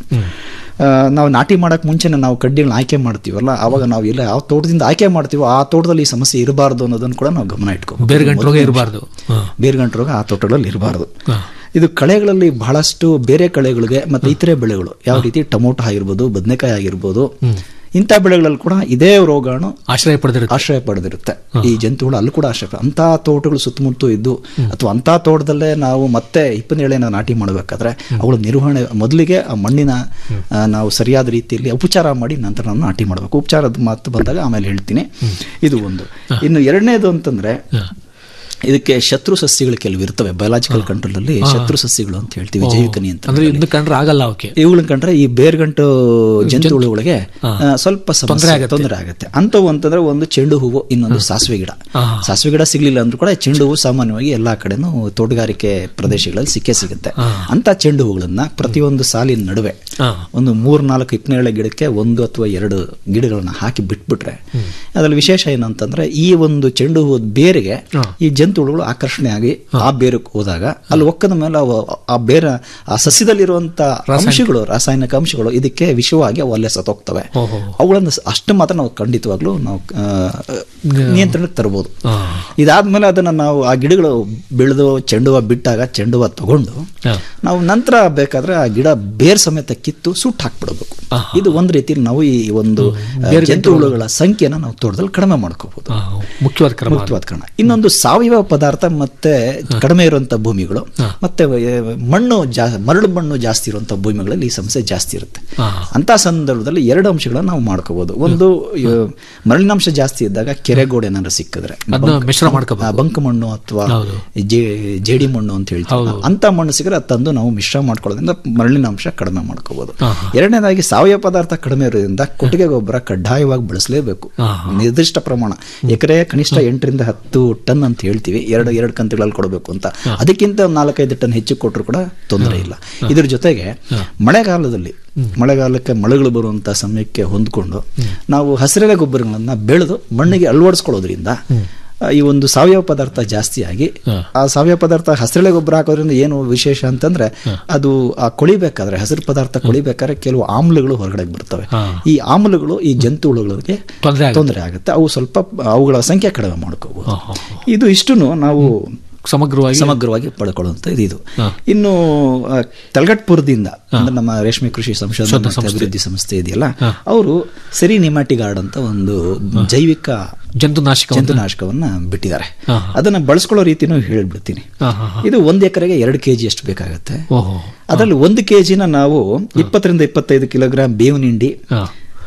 ನಾವು ನಾಟಿ ಮಾಡಕ್ ಮುಂಚೆನೆ ನಾವು ಕಡ್ಡಿಗಳನ್ನ ಆಯ್ಕೆ ಮಾಡ್ತೀವಲ್ಲ ಆವಾಗ ನಾವು ಎಲ್ಲ ಯಾವ ತೋಟದಿಂದ ಆಯ್ಕೆ ಮಾಡ್ತೀವೋ ಆ ತೋಟದಲ್ಲಿ ಈ ಸಮಸ್ಯೆ ಇರಬಾರ್ದು ಅನ್ನೋದನ್ನ ಕೂಡ ನಾವು ಗಮನ ಇಟ್ಕೋಬೇಕು ಬೇರುಗಂಟು ರೋಗ ಇರಬಾರ್ದು ಬೇರುಗಂಟು ರೋಗ ಆ ತೋಟಗಳಲ್ಲಿ ಇರಬಾರ್ದು ಇದು ಕಳೆಗಳಲ್ಲಿ ಬಹಳಷ್ಟು ಬೇರೆ ಕಳೆಗಳಿಗೆ ಮತ್ತೆ ಇತರೆ ಬೆಳೆಗಳು ಯಾವ ರೀತಿ ಟೊಮೊಟೊ ಆಗಿರ್ಬೋದು ಬದನೆಕಾಯಿ ಆಗಿರ್ಬೋದು ಇಂಥ ಬೆಳೆಗಳಲ್ಲಿ ಕೂಡ ಇದೇ ರೋಗಾಣು ಆಶ್ರಯ ಪಡೆದಿರುತ್ತೆ ಆಶ್ರಯ ಪಡೆದಿರುತ್ತೆ ಈ ಜಂತುಗಳು ಅಲ್ಲಿ ಕೂಡ ಆಶ್ರಯ ಪಡೆ- ಅಂಥ ತೋಟಗಳು ಸುತ್ತಮುತ್ತ ಇದ್ದು ಅಥವಾ ಅಂಥ ತೋಟದಲ್ಲೇ ನಾವು ಮತ್ತೆ ಹಿಪ್ಪನೇಳೆನ ನಾಟಿ ಮಾಡಬೇಕಾದ್ರೆ ಅವುಗಳ ನಿರ್ವಹಣೆ ಮೊದಲಿಗೆ ಆ ಮಣ್ಣಿನ ಆ, ನಾವು ಸರಿಯಾದ ರೀತಿಯಲ್ಲಿ ಉಪಚಾರ ಮಾಡಿ ನಂತರ ನಾವು ನಾಟಿ ಮಾಡಬೇಕು ಉಪಚಾರದ ಮಾತು ಬಂದಾಗ ಆಮೇಲೆ ಹೇಳ್ತೀನಿ ಇದು ಒಂದು ಇನ್ನು ಎರಡನೇದು ಅಂತಂದ್ರೆ ಇದಕ್ಕೆ ಶತ್ರು ಸಸ್ಯಗಳು ಕೆಲವು ಇರ್ತವೆ ಬಯೋಲಾಜಿಕಲ್ ಕಂಟ್ರೋಲ್ ಅಲ್ಲಿ ಶತ್ರು ಸಸ್ಯಗಳು ಅಂತ ಹೇಳ್ತೀವಿ ಜೈವಿಕನಿ ಅಂತ ಅಂದ್ರೆ ಇನ್ನು ಕಂಡ್ರೆ ಆಗಲ್ಲ ಅವಕ್ಕೆ ಇವುಗಳನ್ನ ಕಂಡ್ರೆ ಈ ಬೇರ್ಗಂಟು ಜಂತುಹುಳುಗಳಿಗೆ ಹಾ. ಆ, ಸ್ವಲ್ಪ ಸಮಸ್ಯೆ ತೊಂದ್ರೆ ಆಗತ್ತೆ. ತೊಂದರೆ ಆಗುತ್ತೆ ಅಂತವು ಅಂತಂದ್ರೆ ಒಂದು ಚೆಂಡು ಹೂವು ಇನ್ನೊಂದು ಸಾಸಿವೆ ಗಿಡ ಸಾಸಿವೆ ಗಿಡ ಸಿಗ್ಲಿಲ್ಲ ಅಂದ್ರೂ ಕೂಡ ಚೆಂಡು ಹೂವು ಸಾಮಾನ್ಯವಾಗಿ ಎಲ್ಲಾ ಕಡೆನೂ ತೋಟಗಾರಿಕೆ ಪ್ರದೇಶಗಳಲ್ಲಿ ಸಿಕ್ಕೇ ಸಿಗುತ್ತೆ ಅಂತ ಚೆಂಡು ಹೂಗಳನ್ನ ಪ್ರತಿಯೊಂದು ಸಾಲಿನ ನಡುವೆ ಹಾ. ಒಂದು ಮೂರ್ ನಾಲ್ಕು ಇಪ್ಪನೇಳೆ ಗಿಡಕ್ಕೆ ಒಂದು ಅಥವಾ ಎರಡು ಗಿಡಗಳನ್ನ ಹಾಕಿ ಬಿಟ್ಬಿಟ್ರೆ ಅದ್ರಲ್ಲಿ ವಿಶೇಷ ಏನಂತಂದ್ರೆ ಈ ಒಂದು ಚೆಂಡು ಹೂವದ ಬೇರಿಗೆ ಈ ಜಂತುಹುಳುಗಳು ಆಕರ್ಷಣೆ ಆಗಿ ಆ ಬೇರಕ್ಕೆ ಹೋದಾಗ ಅಲ್ಲಿ ಒಕ್ಕದ ಮೇಲೆ ಅವು ಆ ಬೇರ ಆ ಸಸ್ಯದಲ್ಲಿರುವಂತ ಅಂಶಗಳು ರಾಸಾಯನಿಕ ಅಂಶಗಳು ಇದಕ್ಕೆ ವಿಷವಾಗಿ ಅವು ಅಲ್ಲೇ ಸತ್ತೋಗ್ತವೆ ಅವುಗಳನ್ನು ಸ- ಅಷ್ಟು ಮಾತ್ರ ನಾವು ಖಂಡಿತವಾಗ್ಲೂ ನಾವು ಆ, ನಿಯಂತ್ರಣಕ್ಕೆ ತರಬಹುದು ಇದಾದ್ಮೇಲೆ ಅದನ್ನ ನಾವು ಆ ಗಿಡಗಳು ಬೆಳೆದು ಚೆಂಡು ಹೂವ ಬಿಟ್ಟಾಗ ಚೆಂಡು ಹೂವ ತಗೊಂಡು ನಾವು ನಂತರ ಬೇಕಾದ್ರೆ ಆ ಗಿಡ ಬೇರ್ ಸಮೇತ ಕಿತ್ತು ಸುಟ್ಟು ಹಾಕ್ಬಿಡಬೇಕು ಇದು ಒಂದ್ ರೀತಿಯಲ್ಲಿ ನಾವು ಈ ಒಂದು ಆ, ಜಂತು ಹುಳುಗಳ ಸಂಖ್ಯೆನ ನಾವು ತೋಟದಲ್ಲಿ ಕಡಿಮೆ ಮಾಡ್ಕೋಬಹುದು ಮುಖ್ಯವಾದ ಕ್ರಮ ಮುಖ್ಯವಾದ ಕಾರಣ ಇನ್ನೊಂದು ಸಾವಯವ ಪದಾರ್ಥ ಮತ್ತೆ ಕಡಿಮೆ ಇರುವಂತ ಭೂಮಿಗಳು ಮತ್ತೆ ಆ, ಮಣ್ಣು ಜಾ ಮರಳು ಮಣ್ಣು ಜಾಸ್ತಿ ಇರುವಂತ ಭೂಮಿಗಳಲ್ಲಿ ಈ ಸಮಸ್ಯೆ ಜಾಸ್ತಿ ಇರುತ್ತೆ ಅಂತ ಸಂದರ್ಭದಲ್ಲಿ ಎರಡು ಅಂಶಗಳನ್ನ ನಾವು ಮಾಡ್ಕೋಬಹುದು ಒಂದು ಆ, ಮರಳಿನಾಂಶ ಜಾಸ್ತಿ ಇದ್ದಾಗ ಕೆರೆಗೋಡೆ ಏನಾದ್ರು ಸಿಕ್ಕಿದ್ರೆ ಅದನ್ನ ಬಂಕ್- ಮಿಶ್ರ ಮಾಡ್ಕೋಬೇಕು. ಆ, ಬಂಕ ಮಣ್ಣು ಅಥವಾ ಹೌದು. ಜೇ- ಜೇಡಿ ಮಣ್ಣು ಅಂತ ಹೇಳ್ತೀವಿ ಅಂತ ಮಣ್ಣು ಸಿಕ್ಕರೆ ಅದು ತಂದು ನಾವು ಮಿಶ್ರ ಮಾಡ್ಕೊಳ್ಳೋದ್ರಿಂದ ಮರಳಿನಾಂಶ ಕಡಿಮೆ ಮಾಡ್ಕೋಬಹುದು ಎರಡನೇದಾಗಿ ಸಾವಯವ ಪದಾರ್ಥ ಕಡಿಮೆ ಇರೋದ್ರಿಂದ ಕೊಟ್ಟಿಗೆ ಗೊಬ್ಬರ ಕಡ್ಡಾಯವಾಗಿ ಬಳಸಲೇಬೇಕು ನಿರ್ದಿಷ್ಟ ಪ್ರಮಾಣ ಎಕರೆ ಕನಿಷ್ಠ ಎಂಟರಿಂದ ಹತ್ತು ಟನ್ ಅಂತ ಹೇಳ್ತೀವಿ ಎರಡು ಎರಡು ಕಂತುಗಳಲ್ಲಿ ಕೊಡಬೇಕು ಅಂತ ಅದಕ್ಕಿಂತ ಒಂದು ನಾಲ್ಕೈದು ಟನ್ ಹೆಚ್ಚು ಕೊಟ್ಟರು ಕೂಡ ತೊಂದರೆ ಇಲ್ಲ ಇದ್ರ ಜೊತೆಗೆ ಮಳೆಗಾಲದಲ್ಲಿ ಮಳೆಗಾಲಕ್ಕೆ ಮಳೆಗಳು ಬರುವಂತ ಸಮಯಕ್ಕೆ ಹೊಂದ್ಕೊಂಡು ನಾವು ಹಸಿರೆಲೆ ಗೊಬ್ಬರಗಳನ್ನ ಬೆಳೆದು ಮಣ್ಣಿಗೆ ಅಳವಡಿಸ್ಕೊಳ್ಳೋದ್ರಿಂದ ಆ, ಈ ಒಂದು ಸಾವಯವ ಪದಾರ್ಥ ಜಾಸ್ತಿ ಆಗಿ ಆ ಸಾವಯವ ಪದಾರ್ಥ ಹಸಿರೆಲೆ ಗೊಬ್ಬರ ಹಾಕೋದ್ರಿಂದ ಏನು ವಿಶೇಷ ಅಂತಂದ್ರೆ ಅದು ಆ ಕೊಳಿಬೇಕಾದ್ರೆ ಹಸಿರು ಪದಾರ್ಥ ಕೊಳಿಬೇಕಾದ್ರೆ ಕೆಲವು ಆಮ್ಲಗಳು ಹೊರಗಡೆ ಬರ್ತವೆ ಈ ಆಮ್ಲಗಳು ಈ ಜಂತು ಹುಳುಗಳಿಗೆ ತೊಂದ್ರೆ ಆಗುತ್ತೆ. ತೊಂದರೆ ಆಗುತ್ತೆ ಅವು ಸ್ವಲ್ಪ ಅವುಗಳ ಸಂಖ್ಯೆ ಕಡಿಮೆ ಮಾಡ್ಕೋಬಹುದು ಇದು ಇಷ್ಟನ್ನು ನಾವು ಸಮಗ್ರವಾಗಿ ಸಮಗ್ರವಾಗಿ ಪಡ್ಕೊಳ್ಳುವಂತ ಇದು ಇದು ಇನ್ನು ಆ, ತಲಗಟ್ಪುರದಿಂದ ಅಂದ್ರೆ ನಮ್ಮ ರೇಷ್ಮೆ ಕೃಷಿ ಸಂಶೋಧನಾ ಮತ್ತು ಅಭಿವೃದ್ಧಿ ಸಂಸ್ಥೆ ಇದೆಯಲ್ಲ ಅವರು ಸೆರಿ ನಿಮ್ಯಾಟಿಗಾರ್ಡ್ ಅಂತ ಒಂದು ಜೈವಿಕ ಜಂತುನಾಶಕ ಜಂತುನಾಶಕವನ್ನ ಬಿಟ್ಟಿದ್ದಾರೆ ಅದನ್ನ ಬಳಸ್ಕೊಳ್ಳೋ ರೀತಿನೂ ಹೇಳ್ಬಿಡ್ತೀನಿ ಇದು ಒಂದ್ ಎಕರೆಗೆ ಎರಡು ಕೆಜಿ ಅಷ್ಟು ಬೇಕಾಗತ್ತೆ ಓಹೋ ಅದರಲ್ಲಿ ಒಂದು ಕೆಜಿನ ನಾವು ಇಪ್ಪತ್ತರಿಂದ ಇಪ್ಪತ್ತೈದು ಕಿಲೋಗ್ರಾಂ ಬೇವಿನ ಹಿಂಡಿ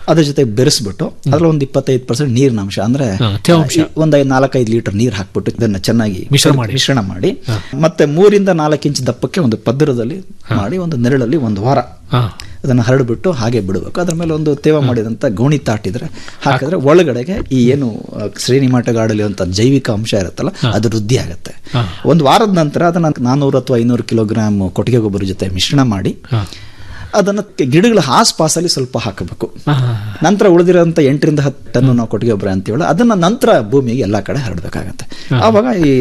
ಅದ್ರ ಜೊತೆ ಬೆರೆಸ್ಬಿಟ್ಟು ಅದ್ರಲ್ಲಿ ಒಂದು ಇಪ್ಪತ್ತೈದು ಪರ್ಸೆಂಟ್ ನೀರಿನ ಅಂಶ ಅಂದ್ರೆ ಹಾ, ತೇವಾಂಶ. ಈ ಒಂದು ಐದು ನಾಲ್ಕೈದು ಲೀಟರ್ ನೀರು ಹಾಕ್ಬಿಟ್ಟು ಇದನ್ನ ಚೆನ್ನಾಗಿ ಮಿಶ್ರಣ ಮಾಡಿ. ಮಿಶ್ರಣ ಮಾಡಿ ಮತ್ತೆ ಮೂರಿಂದ ನಾಲ್ಕು ಇಂಚ್ ದಪ್ಪಕ್ಕೆ ಒಂದು ಪದರದಲ್ಲಿ ಮಾಡಿ ಒಂದು ನೆರಳಲ್ಲಿ ಒಂದು ವಾರ ಹಾ. ಅದನ್ನು ಹರಡ್ಬಿಟ್ಟು ಹಾಗೆ ಬಿಡಬೇಕು ಅದ್ರ ಮೇಲೆ ಒಂದು ತೇವ ಮಾಡಿದಂತ ಗೋಣಿ ತಾಟಿದ್ರೆ ಹಾಕಿದ್ರೆ ಒಳಗಡೆಗೆ ಈ ಏನು ಆ, ಶ್ರೇಣಿಮಾಟಗಾಡಲಿ ಅಂತ ಜೈವಿಕ ಅಂಶ ಇರುತ್ತಲ್ಲ ಅದು ವೃದ್ಧಿ ಆಗುತ್ತೆ ಹಾ. ಒಂದು ವಾರದ ನಂತರ ಅದನ್ನ ನಾನೂರು ಅಥವಾ ಐನೂರು ಕಿಲೋಗ್ರಾಮ್ ಕೊಟ್ಟಿಗೆ ಗೊಬ್ಬರ ಜೊತೆ ಮಿಶ್ರಣ ಮಾಡಿ ಹಾ. ಅದನ್ನ ಗಿಡಗಳ ಆಸ್ಪಾಸಲ್ಲಿ ಸ್ವಲ್ಪ ಹಾಕಬೇಕು ಹಾ, ಹಾ, ನಂತರ ಉಳಿದಿರೋಂಥ ಎಂಟರಿಂದ ಹತ್ತು ಟನ್ ನಾವು ಕೊಟ್ಟಿಗೆ ಗೊಬ್ಬರ ಅಂತೀವಲ್ಲ ಅದನ್ನ ನಂತರ ಭೂಮಿಗೆ ಎಲ್ಲಾ ಕಡೆ ಹರಡಬೇಕಾಗತ್ತೆ ಆವಾಗ ಈ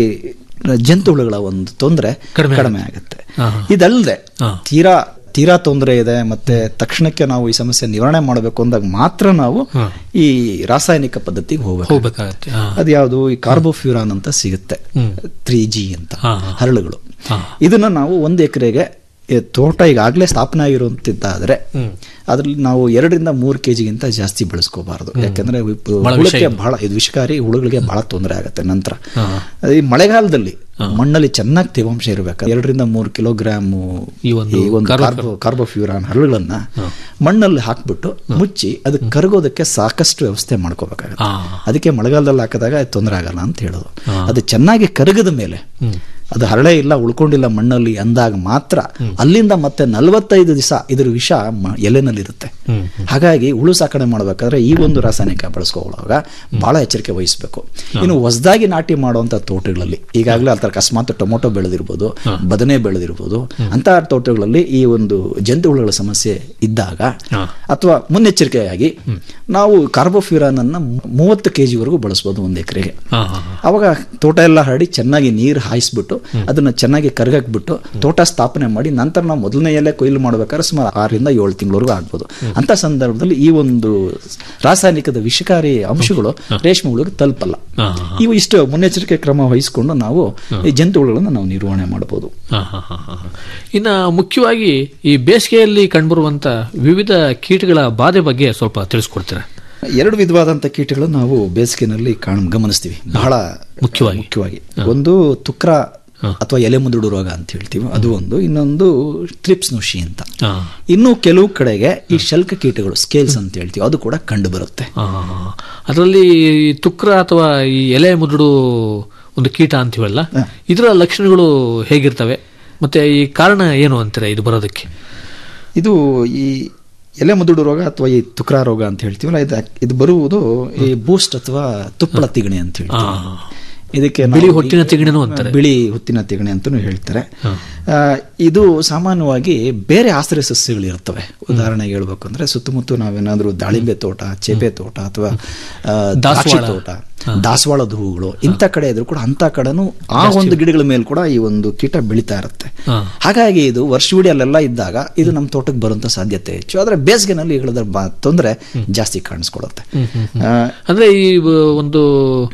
ಜಂತು ಹುಳುಗಳ ಒಂದು ತೊಂದರೆ ಕಡಿಮೆ ಕಡಿಮೆ ಆಗುತ್ತೆ ಹಾ. ಇದಲ್ಲದೆ ಹಾ. ತೀರಾ ತೀರಾ ತೊಂದರೆ ಇದೆ ಮತ್ತೆ ತಕ್ಷಣಕ್ಕೆ ನಾವು ಈ ಸಮಸ್ಯೆ ನಿವಾರಣೆ ಮಾಡಬೇಕು ಅಂದಾಗ ಮಾತ್ರ ನಾವು ಹಾ. ಈ ರಾಸಾಯನಿಕ ಪದ್ಧತಿಗೆ ಹೋಗ್ಬೇಕು ಹೋಗ್ಬೇಕಾಗತ್ತೆ ಹಾ. ಅದ್ಯಾವುದು ಈ ಕಾರ್ಬೋಫ್ಯೂರಾನ್ ಅಂತ ಸಿಗುತ್ತೆ ಹ್ಮ್. ತ್ರೀ ಜಿ ಅಂತ ಹಾ, ಹಾ. ಹರಳುಗಳು ಹಾ. ಇದನ್ನ ನಾವು ಒಂದು ಎಕರೆಗೆ ತೋಟ ಈಗಾಗಲೇ ಸ್ಥಾಪನೆ ಆಗಿರುವಂತಿದ್ದಾದ್ರೆ ಅದ್ರಲ್ಲಿ ನಾವು ಎರಡರಿಂದ ಮೂರು ಕೆಜಿಗಿಂತ ಜಾಸ್ತಿ ಬೆಳೆಸ್ಕೋಬಾರದು ಯಾಕಂದ್ರೆ ಇಪ್- ಬಹಳ ಹುಳಕ್ಕೆ ವಿಷಯ. ಬಹಳ ಇದು ವಿಷಕಾರಿ ಹುಳುಗಳಿಗೆ ಬಹಳ ತೊಂದರೆ ಆಗುತ್ತೆ ನಂತರ ಹಾ. ಈ ಮಳೆಗಾಲದಲ್ಲಿ ಮಣ್ಣಲ್ಲಿ ಚೆನ್ನಾಗಿ ತೇವಾಂಶ ಇರಬೇಕು ಎರಡರಿಂದ ಮೂರು ಕಿಲೋಗ್ರಾಮ್ ಈ ಒಂದು ಈ ಒಂದು ಕಾರ್ಬೋ- ಕಾರ್ಬೋ ಕಾರ್ಬೋಫ್ಯೂರಾನ್ ಹರಳುಗಳನ್ನ ಮಣ್ಣಲ್ಲಿ ಹಾಕ್ಬಿಟ್ಟು ಮುಚ್ಚಿ ಅದು ಕರಗೋದಕ್ಕೆ ಸಾಕಷ್ಟು ವ್ಯವಸ್ಥೆ ಮಾಡ್ಕೋಬೇಕಾಗುತ್ತೆ ಹಾ. ಅದಕ್ಕೆ ಮಳೆಗಾಲದಲ್ಲಿ ಹಾಕಿದಾಗ ಅದು ತೊಂದರೆ ಆಗಲ್ಲ ಅಂತ ಹೇಳೋದು ಅದು ಚೆನ್ನಾಗಿ ಕರಗದ ಮೇಲೆ ಅದು ಹರಳೆ ಇಲ್ಲ ಉಳ್ಕೊಂಡಿಲ್ಲ ಮಣ್ಣಲ್ಲಿ ಅಂದಾಗ ಮಾತ್ರ ಅಲ್ಲಿಂದ ಮತ್ತೆ ನಲವತ್ತೈದು ದಿವಸ ಇದ್ರ ವಿಷ ಮ- ಎಲೆನಲ್ಲಿರುತ್ತೆ ಹಾಗಾಗಿ ಹುಳು ಸಾಕಣೆ ಮಾಡಬೇಕಾದ್ರೆ ಈ ಒಂದು ರಾಸಾಯನಿಕ ಬಳಸ್ಕೊಳ್ಳುವಾಗ ಬಹಳ ಎಚ್ಚರಿಕೆ ವಹಿಸಬೇಕು ಇನ್ನು ಹೊಸದಾಗಿ ನಾಟಿ ಮಾಡುವಂತ ತೋಟಗಳಲ್ಲಿ ಈಗಾಗಲೇ ಅದರ ಅಕಸ್ಮಾತ್ ಟೊಮೊಟೊ ಬೆಳೆದಿರ್ಬೋದು ಬದನೆ ಬೆಳೆದಿರ್ಬೋದು ಅಂತಹ ತೋಟಗಳಲ್ಲಿ ಈ ಒಂದು ಜಂತು ಹುಳುಗಳ ಸಮಸ್ಯೆ ಇದ್ದಾಗ ಅಥವಾ ಮುನ್ನೆಚ್ಚರಿಕೆಯಾಗಿ ನಾವು ಕಾರ್ಬೋಫ್ಯೂರಾನ್ ಅನ್ನ ಮೂವತ್ತು ಕೆಜಿವರೆಗೂ ಬಳಸಬಹುದು ಒಂದು ಎಕರೆಗೆ ಹಾ, ಹಾ, ಹಾ. ಅವಾಗ ತೋಟ ಎಲ್ಲ ಹರಡಿ ಚೆನ್ನಾಗಿ ನೀರು ಹಾಯಿಸ್ಬಿಟ್ಟು ಅದನ್ನ ಚೆನ್ನಾಗಿ ಕರಗಾಕ್ಬಿಟ್ಟು ತೋಟ ಸ್ಥಾಪನೆ ಮಾಡಿ ನಂತರ ನಾವು ಮೊದಲನೇ ಎಲೆ ಕೊಯ್ಲು ಮಾಡ್ಬೇಕಾದ್ರೆ ಸುಮಾರು ಆರರಿಂದ ಏಳು ತಿಂಗಳವರೆಗೂ ಆಗ್ಬೋದು ಅಂತ ಸಂದರ್ಭದಲ್ಲಿ ಈ ಒಂದು ರಾಸಾಯನಿಕದ ವಿಷಕಾರಿ ಅಂಶಗಳು ರೇಷ್ಮೆ ಹುಳುಗೆ ತಲುಪಲ್ಲ ಹಾ, ಇವು ಇಷ್ಟು ಮುನ್ನೆಚ್ಚರಿಕೆ ಕ್ರಮ ವಹಿಸಿಕೊಂಡು ನಾವು ಈ ಜಂತು ಹುಳುಗಳನ್ನು ನಾವು ನಿರ್ವಹಣೆ ಮಾಡಬಹುದು ಹಾ, ಹಾ, ಹಾ, ಹಾ. ಇನ್ನ ಮುಖ್ಯವಾಗಿ ಈ ಬೇಸಿಗೆಯಲ್ಲಿ ಕಂಡುಬರುವಂತ ವಿವಿಧ ಕೀಟಗಳ ಬಾಧೆ ಬಗ್ಗೆ ಸ್ವಲ್ಪ ತಿಳಿಸ್ಕೊಡ್ತೀರಾ ಎರಡು ವಿಧವಾದಂಥ ಕೀಟಗಳು ನಾವು ಬೇಸಿಗೆನಲ್ಲಿ ಕಾಣ್ ಗಮನಿಸ್ತೀವಿ ಬಹಳ ಮುಖ್ಯವಾಗಿ. ಮುಖ್ಯವಾಗಿ ಒಂದು ತುಕ್ರ ಅಥವಾ ಎಲೆ ಮುದುಡು ರೋಗ ಅಂತ ಹೇಳ್ತೀವಿ ಅದು ಒಂದು ಇನ್ನೊಂದು ಟ್ರಿಪ್ಸ್ ನುಷಿ ಅಂತ ಹಾ. ಇನ್ನು ಕೆಲವು ಕಡೆಗೆ ಈ ಶಲ್ಕ ಕೀಟಗಳು ಸ್ಕೇಲ್ಸ್ ಅಂತ ಹೇಳ್ತೀವಿ ಅದು ಕೂಡ ಕಂಡು ಬರುತ್ತೆ ಅದರಲ್ಲಿ ತುಕ್ರ ಅಥವಾ ಈ ಎಲೆ ಮುದುಡು ಒಂದು ಕೀಟ ಅಂತೀವಲ್ಲ ಇದರ ಲಕ್ಷಣಗಳು ಹೇಗಿರ್ತವೆ ಮತ್ತೆ ಈ ಕಾರಣ ಏನು ಅಂತೀರಾ ಇದು ಬರೋದಕ್ಕೆ ಇದು ಈ ಎಲೆ ಮುದುಡು ರೋಗ ಅಥವಾ ಈ ತುಕ್ರ ರೋಗ ಅಂತ ಹೇಳ್ತೀವಲ್ಲ ಇದು ಇದು ಬರುವುದು ಈ ಬೂಸ್ಟ್ ಅಥವಾ ತುಪ್ಪಳ ತಿಗಣೆ ಅಂತ ಹೇಳ್ತೀವಿ ಇದಕ್ಕೆ ಬಿಳಿ ನಾವು ಹೊಟ್ಟಿನ ಈ- ತಿಗಣೆನೂ ಅಂತಾರೆ. ಬಿಳಿ ಹೊತ್ತಿನ ತಿಗಣೆ ಅಂತಾನು ಹೇಳ್ತಾರೆ ಆ, ಇದು ಸಾಮಾನ್ಯವಾಗಿ ಬೇರೆ ಆಶ್ರಯ ಸಸ್ಯಗಳು ಇರ್ತವೆ ಉದಾಹರಣೆಗೆ ಹೇಳ್ಬೇಕು ಅಂದ್ರೆ ಸುತ್ತಮುತ್ತ ನಾವೇನಾದ್ರೂ ದಾಳಿಂಬೆ ತೋಟ ಚೇಪೆ ತೋಟ ಅಥವಾ ಆ, ದ್ರಾಕ್ಷಿ ದಾಸವಾಳ. ತೋಟ ದಾಸವಾಳದ ಹೂಗಳು ಇಂಥ ಕಡೆ ಇದ್ರು ಕೂಡ ಅಂತ ಕಡೆನೂ ಆ ಒಂದು ಗಿಡಗಳ ಮೇಲೆ ಕೂಡ ಈ ಒಂದು ಕೀಟ ಬೆಳೀತಾ ಇರುತ್ತೆ ಹಾ. ಹಾಗಾಗಿ ಇದು ವರ್ಷವಿಡೀ ಅಲ್ಲೆಲ್ಲ ಇದ್ದಾಗ ಇದು ನಮ್ಮ ತೋಟಕ್ಕೆ ಬರುವಂತ ಸಾಧ್ಯತೆ ಹೆಚ್ಚು ಆದ್ರೆ ಬೇಸಿಗೆನಲ್ಲಿ ಇಳಿದ್ರ ತೊಂದರೆ ಜಾಸ್ತಿ ಕಾಣಿಸ್ಕೊಳ್ಳುತ್ತೆ ಆ, ಅಂದ್ರೆ ಈ ಬ- ಒಂದು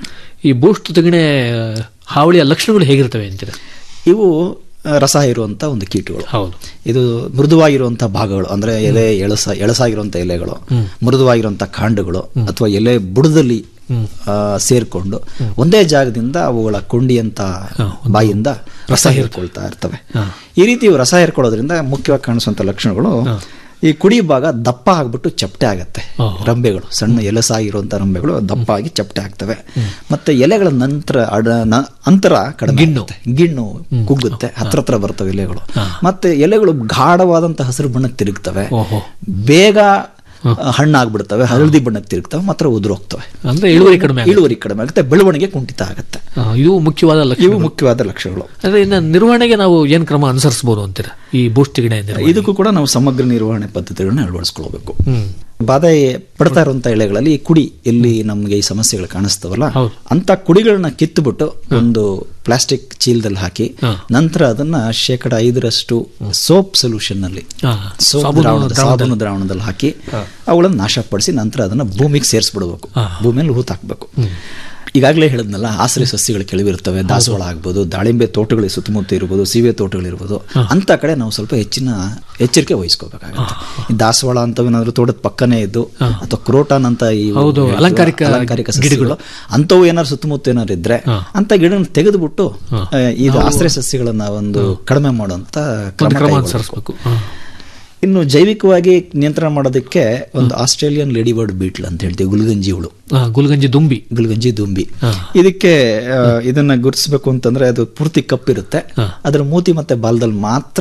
ಈ ಬೂಸ್ಟ್ ತೆಗಣೆ ಹಾವಳಿಯ ಲಕ್ಷಣಗಳು ಹೇಗಿರ್ತವೆ ಅಂತೀರಾ ಇವು ಆ, ರಸ ಇರುವಂತ ಒಂದು ಕೀಟಗಳು ಹೌದು ಇದು ಮೃದುವಾಗಿರುವಂತ ಭಾಗಗಳು ಅಂದ್ರೆ ಎಲೆ ಎಳಸ ಎಳಸಾಗಿರುವಂತ ಎಲೆಗಳು ಮೃದುವಾಗಿರುವಂತ ಕಾಂಡಗಳು ಅಥವಾ ಎಲೆ ಬುಡದಲ್ಲಿ ಆ, ಸೇರ್ಕೊಂಡು ಒಂದೇ ಜಾಗದಿಂದ ಅವುಗಳ ಕೊಂಡಿಯಂತ ಬಾಯಿಂದ ರಸ ಹೀರ್ಕೊಳ್ತಾ ಇರ್ತವೆ ಈ ರೀತಿ ಇವು ರಸ ಹೀರ್ಕೊಳ್ಳೋದ್ರಿಂದ ಮುಖ್ಯವಾಗಿ ಕಾಣಿಸುವಂತ ಲಕ್ಷಣಗಳು ಈ ಕುಡಿ ಭಾಗ ದಪ್ಪ ಆಗ್ಬಿಟ್ಟು ಚಪ್ಪಟೆ ಆಗತ್ತೆ ರಂಬೆಗಳು ಸಣ್ಣ ಎಲಸಾಗಿರುವಂತ ರಂಬೆಗಳು ದಪ್ಪ ಆಗಿ ಚಪ್ಪಟೆ ಆಗ್ತವೆ ಮತ್ತೆ ಎಲೆಗಳ ನಂತರ ಅಡ ನ- ಅಂತರ ಕಡಿಮೆ ಗಿಣ್ಣು. ಆಗುತ್ತೆ. ಗಿಣ್ಣು ಕುಗ್ಗುತ್ತೆ ಹತ್ರ ಹತ್ರ ಬರ್ತವೆ ಎಲೆಗಳು ಮತ್ತೆ ಎಲೆಗಳು ಗಾಢವಾದಂತ ಹಸಿರು ಬಣ್ಣಕ್ಕೆ ತಿರುಗ್ತವೆ ಓಹೋ. ಬೇಗ ಹಣ್ಣಾಗ್ಬಿಡ್ತವೆ ಹಳದಿ ಬಣ್ಣಕ್ಕೆ ತಿರುಗ್ತವೆ ಮಾತ್ರ ಉದುರೋಗ್ತವೆ ಅಂದ್ರೆ ಇಳುವರಿ ಕಡಿಮೆ ಆಗುತ್ತೆ. ಇಳುವರಿ ಕಡಿಮೆ ಆಗುತ್ತೆ ಬೆಳವಣಿಗೆ ಕುಂಠಿತ ಆಗುತ್ತೆ ಆ, ಇದು ಮುಖ್ಯವಾದ ಲಕ್ಷಣ ಇವು ಮುಖ್ಯವಾದ ಲಕ್ಷಣಗಳು ಅಂದ್ರೆ ಇನ್ನ ನಿರ್ವಹಣೆಗೆ ನಾವು ಏನ್ ಕ್ರಮ ಅನುಸರಿಸಬಹುದು ಅಂತೀರಾ ಈ ಬೂಸ್ಟ್ ತೆಗಣೆ ನಿರ್ವಹಣೆ? ಇದಕ್ಕೂ ಕೂಡ ನಾವು ಸಮಗ್ರ ನಿರ್ವಹಣೆ ಪದ್ಧತಿಗಳನ್ನ ಅಳವಡಿಸ್ಕೊಳ್ಬೇಕು ಹ್ಮ್. ಬಾಧೆ ಪಡ್ತಾ ಇರುವಂತ ಎಲೆಗಳಲ್ಲಿ ಈ ಕುಡಿ ಎಲ್ಲಿ ನಮಗೆ ಈ ಸಮಸ್ಯೆಗಳು ಕಾಣಿಸ್ತವಲ್ಲ ಹೌದು. ಅಂತ ಕುಡಿಗಳನ್ನ ಕಿತ್ತುಬಿಟ್ಟು ಒಂದು ಪ್ಲಾಸ್ಟಿಕ್ ಚೀಲದಲ್ಲಿ ಹಾಕಿ ನಂತರ ಅದನ್ನ ಶೇಕಡ ಐದರಷ್ಟು ಸೋಪ್ ಸೊಲ್ಯೂಷನ್ ನಲ್ಲಿ ಹಾ, ಸೋಪ್ ಸಾಬೂನು ದ್ರಾವಣದ- ದ್ರಾವಣದಲ್ಲಿ. ಸಾಬೂನು ದ್ರಾವಣದಲ್ಲಿ ಹಾಕಿ ಅವುಗಳನ್ನು ನಾಶಪಡಿಸಿ ನಂತರ ಅದನ್ನ ಭೂಮಿಗೆ ಸೇರಿಸ್ಬಿಡ್ಬೇಕು ಭೂಮಿಯಲ್ಲಿ ಹೂತ್ ಹಾಕ್ಬೇಕು ಈಗಾಗಲೇ ಹೇಳಿದ್ನಲ್ಲ ಆಶ್ರಯ ಸಸ್ಯಗಳು ಕೆಳವಿರ್ತವೆ ದಾಸವಾಳ ಆಗ್ಬೋದು ದಾಳಿಂಬೆ ತೋಟಗಳು ಸುತ್ತಮುತ್ತ ಇರ್ಬೋದು ಸೀಬೆ ತೋಟಗಳಿರ್ಬೋದು ಅಂತ ಕಡೆ ನಾವು ಸ್ವಲ್ಪ ಹೆಚ್ಚಿನ ಎಚ್ಚರಿಕೆ ವಹಿಸ್ಕೋಬೇಕಾಗುತ್ತೆ ಈ ದಾಸವಾಳ ಅಂತವೇನಾದ್ರೂ ತೋಟದ ಪಕ್ಕನೇ ಇದ್ದು ಅಥವಾ ಕ್ರೋಟಾನ್ ಅಂತ ಈ ಹೌದು, ಹೇಳ್ತೀವಲ್ಲ, ಅಲಂಕಾರಿಕ ಅಲಂಕಾರಿಕ ಗಿಡಗಳು. ಸಸ್ಯಗಳು ಅಂತವು ಏನಾದ್ರು ಸುತ್ತಮುತ್ತ ಏನಾದ್ರು ಇದ್ರೆ ಅಂತ ಗಿಡನ ತೆಗೆದುಬಿಟ್ಟು ಆ, ಇದು ಆಶ್ರಯ ಸಸ್ಯಗಳನ್ನ ಒಂದು ಕಡಿಮೆ ಮಾಡುವಂತ ಕ್ರಮ ಒಂದು ಕ್ರಮ ಕೈಗೊಳ್ಬೇಕು. ಅನುಸರಿಸಬೇಕು ಹಾ. ಇನ್ನು ಜೈವಿಕವಾಗಿ ನಿಯಂತ್ರಣ ಮಾಡೋದಕ್ಕೆ ಒಂದು ಆಸ್ಟ್ರೇಲಿಯನ್ ಲೇಡಿ ಬರ್ಡ್ ಬೀಟ್ಲ್ ಅಂತ ಹೇಳ್ತೀವಿ ಗುಲ್ಗಂಜಿ ಹುಳು ಆ, ಗುಲ್ಗಂಜಿ ದುಂಬಿ ಗುಲ್ಗಂಜಿ ದುಂಬಿ ಇದಕ್ಕೆ ಆ, ಇದನ್ನ ಗುರುತಿಸಬೇಕು ಅಂತಂದ್ರೆ ಅದು ಪೂರ್ತಿ ಕಪ್ಪಿರುತ್ತೆ ಅದರ ಮೂತಿ ಮತ್ತೆ ಬಾಲದಲ್ಲಿ ಮಾತ್ರ